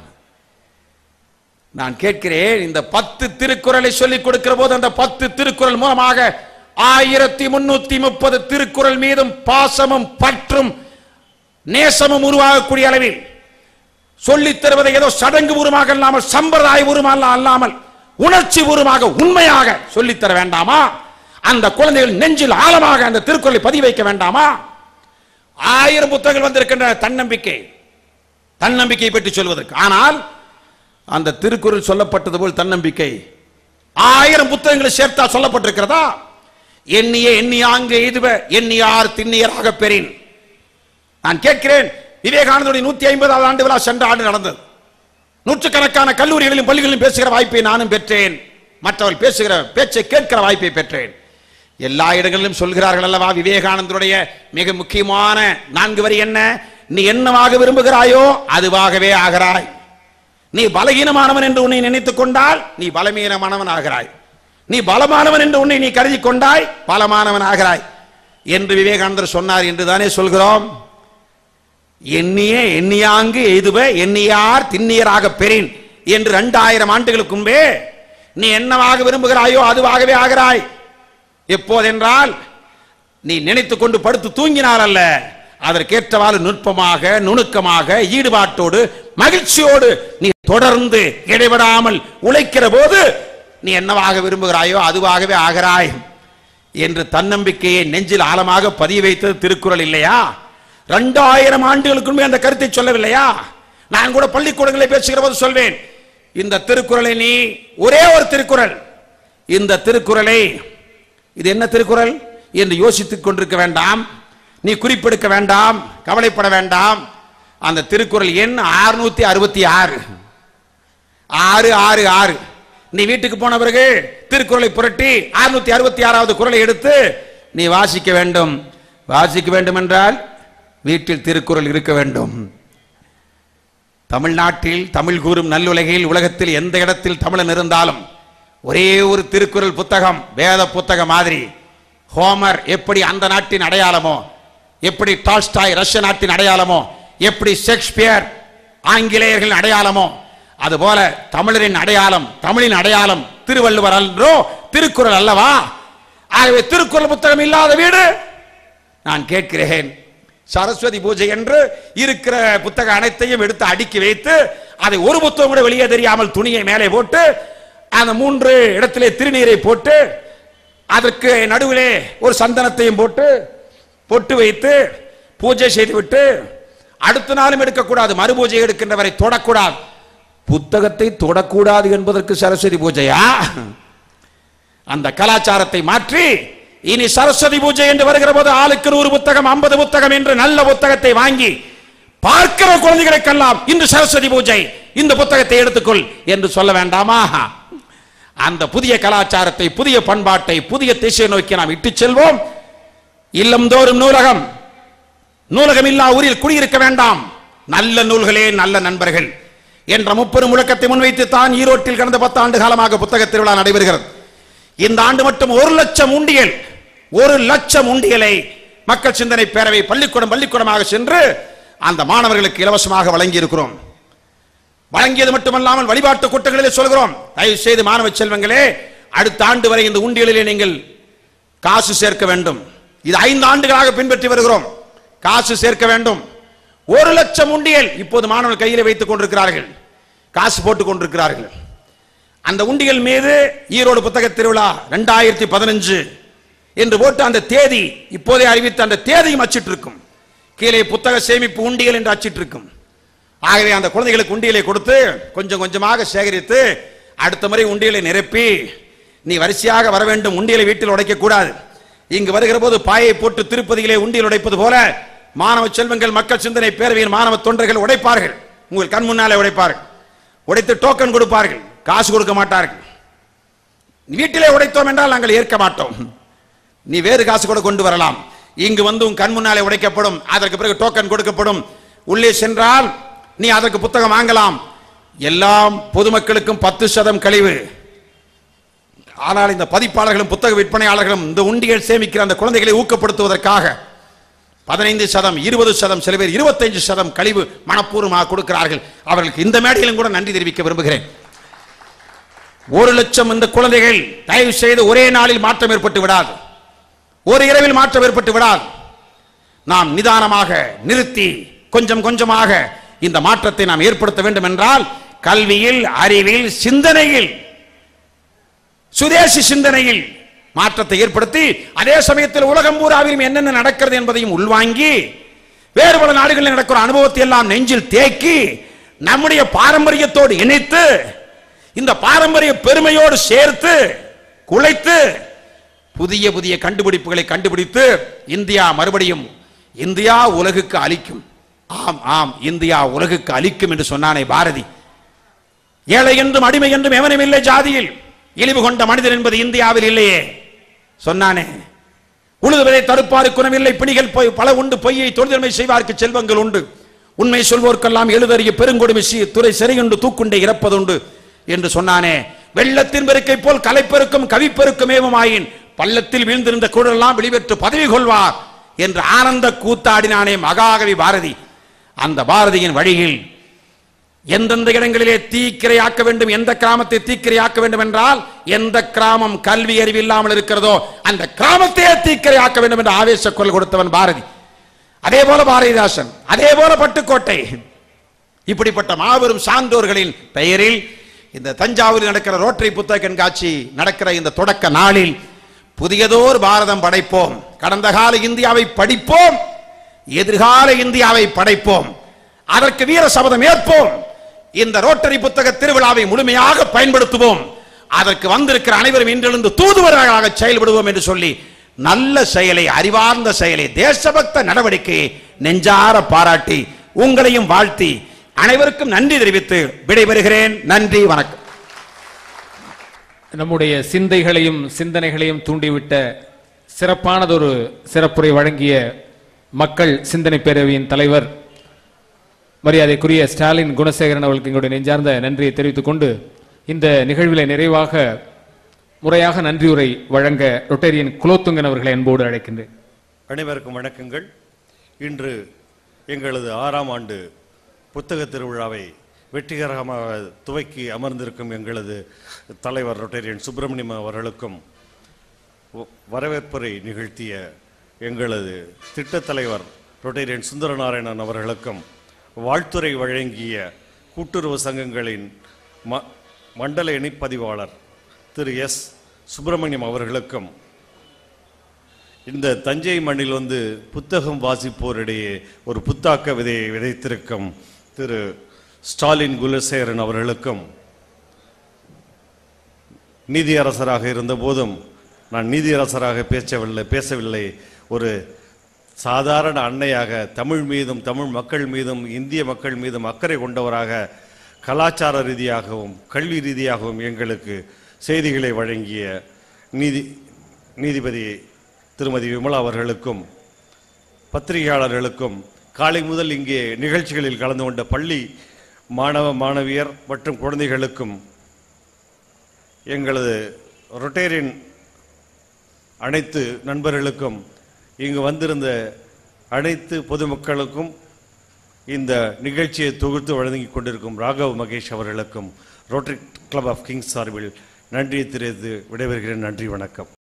நான் கேட்கிறேன் இந்த பத்து திருக்குறளை சொல்லிக் கொடுக்கிற போது அந்த பத்து திருக்குறள் மூலமாக ஆயிரத்தி முன்னூத்தி முப்பது திருக்குறள் மீதும் பாசமும் பற்றும் நேசமும் உருவாகக்கூடிய அளவில் சொல்லித் தருவதை ஏதோ சடங்கு உருமாக இல்லாமல் சம்பிரதாய உருமாக அல்லாமல் உணர்ச்சி உருமாக உண்மையாக சொல்லித் தர வேண்டாமா அந்த குழந்தைகள் நெஞ்சில் ஆழமாக அந்த திருக்குறளை பதிவு வைக்க வேண்டாமா ஆயிரம் புத்தகங்கள் வந்திருக்கின்றன தன்னம்பிக்கை தன்னம்பிக்கை பற்றி சொல்வதற்கு ஆனால் அந்த திருக்குறள் சொல்லப்பட்டது போல் தன்னம்பிக்கை ஆயிரம் புத்தகங்களை சேர்த்தா சொல்லப்பட்டிருக்கிறதா எண்ணிய எண்ணியாங்க எய்துவ எண்ணியார் திண்ணியராக பெறின் நான் கேட்கிறேன் விவேகானந்தருடைய நூத்தி ஐம்பதாவது ஆண்டு விழா சென்ற ஆண்டு நடந்தது நூற்றுக்கணக்கான கல்லூரிகளிலும் பள்ளிகளிலும் பேசுகிற வாய்ப்பை நானும் பெற்றேன் மற்றவர்கள் பேசுகிற பேச்சை கேட்கிற வாய்ப்பை பெற்றேன் எல்லா இடங்களிலும் சொல்கிறார்கள் அல்லவா விவேகானந்தருடைய மிக முக்கியமான நான்கு வரி என்ன நீ என்னவாக விரும்புகிறாயோ அதுவாகவே ஆகிறாய் நீ பலகீனமானவன் என்று உன்னை நினைத்துக் கொண்டால் நீ பலவீனமானவன் ஆகிறாய் நீ பலமானவன் என்று உன்னை நீ கருதி கொண்டாய் பலமானவன் ஆகிறாய் என்று விவேகானந்தர் சொன்னார் என்று தானே சொல்கிறோம் எண்ணிய எண்ணியாங்கு எய்துவ எண்ணியார் திண்ணியராக பெறின் என்று இரண்டாயிரம் ஆண்டுகளுக்கு முன்பே நீ என்னவாக விரும்புகிறாயோ அதுவாகவே ஆகிறாய் எப்போதென்றால் நீ நினைத்துக் கொண்டு படுத்து தூங்கினால் அல்ல அதற்கேற்றவாறு நுட்பமாக நுணுக்கமாக ஈடுபாட்டோடு மகிழ்ச்சியோடு நீ தொடர்ந்து இடைவிடாமல் உழைக்கிற போது நீ என்னவாக விரும்புகிறாயோ அதுவாகவே ஆகிறாய் என்று தன்னம்பிக்கையை நெஞ்சில் ஆழமாக பதிய வைத்தது திருக்குறள் இல்லையா ரெண்டாயிரம் ஆண்டுகளுக்கு முன்பே அந்த கருத்தை சொல்லவில்லையா நான் கூட பள்ளிக்கூடங்களை பேசுகிற போது சொல்வேன் இந்த திருக்குறளை நீ ஒரே ஒரு திருக்குறள் இந்த திருக்குறளை இது என்ன திருக்குறள் என்று யோசித்துக் கொண்டிருக்க வேண்டாம் நீ குறிப்பெடுக்க வேண்டாம் கவலைப்பட வேண்டாம் அந்த திருக்குறள் எண் அறுநூத்தி அறுபத்தி ஆறு ஆறு ஆறு ஆறு நீ வீட்டுக்கு போன பிறகு திருக்குறளை புரட்டி அறுநூத்தி அறுபத்தி ஆறாவது குறளை எடுத்து நீ வாசிக்க வேண்டும் வாசிக்க வேண்டும் என்றால் வீட்டில் திருக்குறள் இருக்க வேண்டும் தமிழ்நாட்டில் தமிழ் கூறும் நல்லுலகில் உலகத்தில் எந்த இடத்தில் தமிழன் இருந்தாலும் ஒரே ஒரு திருக்குறள் புத்தகம் வேத புத்தகம் மாதிரி ஹோமர் எப்படி அந்த நாட்டின் அடையாளமோ எப்படி டால்ஸ்டாய் ரஷ்ய நாட்டின் அடையாளமோ எப்படி ஷேக்ஸ்பியர் ஆங்கிலேயர்களின் அடையாளமோ அதுபோல தமிழரின் அடையாளம் தமிழின் அடையாளம் திருவள்ளுவர் அன்றோ திருக்குறள் அல்லவா ஆகவே திருக்குறள் புத்தகம் இல்லாத வீடு நான் கேட்கிறேன் சரஸ்வதி பூஜை என்று இருக்கிற புத்தக அனைத்தையும் எடுத்து அடுக்கி வைத்து அதை ஒரு புத்தகம் கூட வெளியே தெரியாமல் துணியை மேலே போட்டு அந்த மூன்று இடத்திலே திருநீரை போட்டு அதற்கு நடுவிலே ஒரு சந்தனத்தையும் போட்டு பொட்டு வைத்து பூஜை செய்துவிட்டு அடுத்த நாளும் எடுக்கக்கூடாது மறுபூஜை எடுக்கின்றவரை தொடக்கூடாது புத்தகத்தை தொடக்கூடாது என்பதற்கு சரஸ்வதி பூஜையா அந்த கலாச்சாரத்தை மாற்றி இனி சரஸ்வதி பூஜை என்று வருகிற போது ஆளுக்கு நூறு புத்தகம் ஐம்பது புத்தகம் என்று நல்ல புத்தகத்தை வாங்கி பார்க்கிற குழந்தைகளுக்கெல்லாம் இன்று சரஸ்வதி பூஜை இந்த புத்தகத்தை எடுத்துக்கொள் என்று சொல்ல வேண்டாமா அந்த புதிய கலாச்சாரத்தை புதிய பண்பாட்டை புதிய திசை நோக்கி நாம் இட்டுச் செல்வோம் இல்லம்தோறும் நூலகம் நூலகம் இல்லா ஊரில் குடியிருக்க வேண்டாம் நல்ல நூல்களே நல்ல நண்பர்கள் என்ற முப்பெரும் முழக்கத்தை முன்வைத்து தான் ஈரோட்டில் கடந்த பத்து ஆண்டு காலமாக புத்தக திருவிழா நடைபெறுகிறது இந்த ஆண்டு மட்டும் ஒரு லட்சம் உண்டியல் ஒரு லட்சம் உண்டியலை மக்கள் சிந்தனை பேரவை பள்ளிக்கூடம் பள்ளிக்கூடமாக சென்று அந்த மாணவர்களுக்கு இலவசமாக வழங்கி இருக்கிறோம் வழங்கியது மட்டுமல்லாமல் வழிபாட்டு கூட்டங்களிலே சொல்கிறோம் தயவு செய்து மாணவ செல்வங்களே அடுத்த ஆண்டு வரை இந்த உண்டியலிலே நீங்கள் காசு சேர்க்க வேண்டும் இது ஐந்து ஆண்டுகளாக பின்பற்றி வருகிறோம் காசு சேர்க்க வேண்டும் ஒரு லட்சம் உண்டியல் இப்போது மாணவர்கள் கையில் வைத்துக் கொண்டிருக்கிறார்கள் காசு போட்டுக் கொண்டிருக்கிறார்கள் அந்த உண்டியல் மீது ஈரோடு புத்தக திருவிழா ரெண்டாயிரத்தி பதினஞ்சு என்று போட்டு அந்த தேதி இப்போதே அறிவித்த அந்த தேதியும் அச்சிட்டு இருக்கும் கீழே புத்தக சேமிப்பு உண்டியல் என்று அச்சிட்டு இருக்கும் ஆகவே அந்த குழந்தைகளுக்கு உண்டியலை கொடுத்து கொஞ்சம் கொஞ்சமாக சேகரித்து அடுத்த முறை உண்டியலை நிரப்பி நீ வரிசையாக வர வேண்டும் உண்டியலை வீட்டில் உடைக்க கூடாது இங்கு வருகிற போது பாயை போட்டு திருப்பதியிலே உண்டியல் உடைப்பது போல மாணவ செல்வங்கள் மக்கள் சிந்தனை பேரவையின் மாணவ தொண்டர்கள் உடைப்பார்கள் உங்கள் கண் முன்னாலே உடைப்பார்கள் உடைத்து டோக்கன் கொடுப்பார்கள் காசு கொடுக்க மாட்டார்கள் வீட்டிலே உடைத்தோம் என்றால் நாங்கள் ஏற்க மாட்டோம் நீ வேறு காசு கூட கொண்டு வரலாம் இங்கு வந்து உன் கண் முன்னாலே உடைக்கப்படும் அதற்கு பிறகு டோக்கன் கொடுக்கப்படும் உள்ளே சென்றால் நீ அதற்கு புத்தகம் வாங்கலாம் எல்லாம் பொதுமக்களுக்கும் பத்து சதம் கழிவு ஆனால் இந்த பதிப்பாளர்களும் புத்தக விற்பனையாளர்களும் இந்த உண்டிகள் சேமிக்கிற அந்த குழந்தைகளை ஊக்கப்படுத்துவதற்காக பதினைந்து சதம் இருபது சதம் சில பேர் இருபத்தைந்து சதம் கழிவு மனப்பூர்வமாக கொடுக்கிறார்கள் அவர்களுக்கு இந்த மேடையிலும் கூட நன்றி தெரிவிக்க விரும்புகிறேன் ஒரு லட்சம் இந்த குழந்தைகள் தயவு செய்து ஒரே நாளில் மாற்றம் ஏற்பட்டு விடாது ஒரு இரவில் மாற்றம் ஏற்பட்டு விடாது நாம் நிதானமாக நிறுத்தி கொஞ்சம் கொஞ்சமாக இந்த மாற்றத்தை நாம் ஏற்படுத்த வேண்டும் என்றால் கல்வியில் அறிவில் சிந்தனையில் சுதேசி சிந்தனையில் மாற்றத்தை ஏற்படுத்தி அதே சமயத்தில் உலகம் பூராவிலும் என்னென்ன நடக்கிறது என்பதையும் உள்வாங்கி வேறு பல நாடுகளில் நடக்கிற அனுபவத்தை எல்லாம் நெஞ்சில் தேக்கி நம்முடைய பாரம்பரியத்தோடு இணைத்து இந்த பாரம்பரிய பெருமையோடு சேர்த்து குலைத்து புதிய புதிய கண்டுபிடிப்புகளை கண்டுபிடித்து இந்தியா மறுபடியும் இந்தியா உலகுக்கு அளிக்கும் ஆம் ஆம் இந்தியா உலகுக்கு அளிக்கும் என்று சொன்னானே பாரதி ஏழை என்றும் அடிமை என்றும் எவனும் இல்லை ஜாதியில் இழிவு கொண்ட மனிதன் என்பது இந்தியாவில் இல்லையே சொன்னானே உழுதுவதை தடுப்பாரு குணமில்லை பிணிகள் போய் பல உண்டு பொய்யை தொழில்மை செய்வார்க்கு செல்வங்கள் உண்டு உண்மை சொல்வோர்க்கெல்லாம் எழுதறிய பெருங்கொடுமை சி- துறை சிறையுண்டு தூக்குண்டை இறப்பதுண்டு என்று சொன்னானே வெள்ளத்தின் பெருக்கை போல் கலைப்பெருக்கும் கவிப்பெருக்கும் ஏவமாயின் பள்ளத்தில் வீழ்ந்திருந்த குழலெல்லாம் வெளிப்பெற்று பதவி கொள்வார் என்று ஆனந்த கூத்தாடினானே மகாகவி பாரதி அந்த பாரதியின் வழியில் எந்தெந்த இடங்களிலே தீக்கிரையாக்க வேண்டும் எந்த கிராமத்தை தீக்கிரையாக்க வேண்டும் என்றால் எந்த கிராமம் கல்வி அறிவு இல்லாமல் இருக்கிறதோ அந்த கிராமத்தையே தீக்கிரையாக்க வேண்டும் என்று ஆவேச குரல் கொடுத்தவன் பாரதி அதே போல பாரதிதாசன் அதே போல பட்டுக்கோட்டை இப்படிப்பட்ட மாபெரும் சான்றோர்களின் பெயரில் இந்த தஞ்சாவூரில் நடக்கிற ரோட்டரி புத்தக கண்காட்சி நடக்கிற இந்த தொடக்க நாளில் புதியதோர் பாரதம் படைப்போம் கடந்த கால இந்தியாவை படிப்போம் எதிர்கால இந்தியாவை படைப்போம் அதற்கு வீர சபதம் ஏற்போம் இந்த ரோட்டரி புத்தக திருவிழாவை முழுமையாக பயன்படுத்துவோம் அதற்கு வந்திருக்கிற அனைவரும் இன்றிலிருந்து தூதுவர்களாக செயல்படுவோம் என்று சொல்லி நல்ல செயலை அறிவார்ந்த செயலை தேசபக்த நடவடிக்கையை நெஞ்சார பாராட்டி உங்களையும் வாழ்த்தி அனைவருக்கும் நன்றி தெரிவித்து விடைபெறுகிறேன் நன்றி வணக்கம் நம்முடைய சிந்தைகளையும் சிந்தனைகளையும் தூண்டிவிட்ட சிறப்பானதொரு சிறப்புரை வழங்கிய மக்கள் சிந்தனை பேரவையின் தலைவர் மரியாதைக்குரிய ஸ்டாலின் குணசேகரன் அவர்களுக்கு எங்களுடைய நெஞ்சார்ந்த நன்றியை தெரிவித்துக் கொண்டு இந்த நிகழ்விலே நிறைவாக முறையாக நன்றியுரை வழங்க ரொட்டேரியன் குலோத்துங்கன் அவர்களை அன்போடு அழைக்கின்றேன் அனைவருக்கும் வணக்கங்கள் இன்று எங்களது ஆறாம் ஆண்டு புத்தக திருவிழாவை வெற்றிகரமாக துவக்கி அமர்ந்திருக்கும் எங்களது தலைவர் ரொட்டேரியன் சுப்பிரமணியம் அவர்களுக்கும் வ- வரவேற்புரை நிகழ்த்திய எங்களது திட்டத் தலைவர் ரொட்டேரியன் சுந்தரநாராயணன் அவர்களுக்கும் வாழ்த்துரை வழங்கிய கூட்டுறவு சங்கங்களின் ம மண்டல இணைப்பதிவாளர் திரு எஸ் சுப்பிரமணியம் அவர்களுக்கும் இந்த தஞ்சை மண்ணில் வந்து புத்தகம் வாசிப்போரிடையே ஒரு புத்தாக்க விதையை விதைத்திருக்கும் திரு ஸ்டாலின் குலசேகரன் அவர்களுக்கும் நீதியரசராக இருந்த போதும் நான் நீதியரசராக பேசவில்லை பேசவில்லை ஒரு சாதாரண அன்னையாக தமிழ் மீதும் தமிழ் மக்கள் மீதும் இந்திய மக்கள் மீதும் அக்கறை கொண்டவராக கலாச்சார ரீதியாகவும் கல்வி ரீதியாகவும் எங்களுக்கு செய்திகளை வழங்கிய நீதி நீதிபதி திருமதி விமலா அவர்களுக்கும் பத்திரிகையாளர்களுக்கும் காலை முதல் இங்கே நிகழ்ச்சிகளில் கலந்து கொண்ட பள்ளி மாணவ மாணவியர் மற்றும் குழந்தைகளுக்கும் எங்களது ரொட்டேரியன் அனைத்து நண்பர்களுக்கும் இங்கு வந்திருந்த அனைத்து பொதுமக்களுக்கும் இந்த நிகழ்ச்சியை தொகுத்து வழங்கிக் கொண்டிருக்கும் ராகவ் மகேஷ் அவர்களுக்கும் ரோட்டரி கிளப் ஆஃப் கிங்ஸ் சார்பில் நன்றியை தெரிவித்து விடைபெறுகிறேன் நன்றி வணக்கம்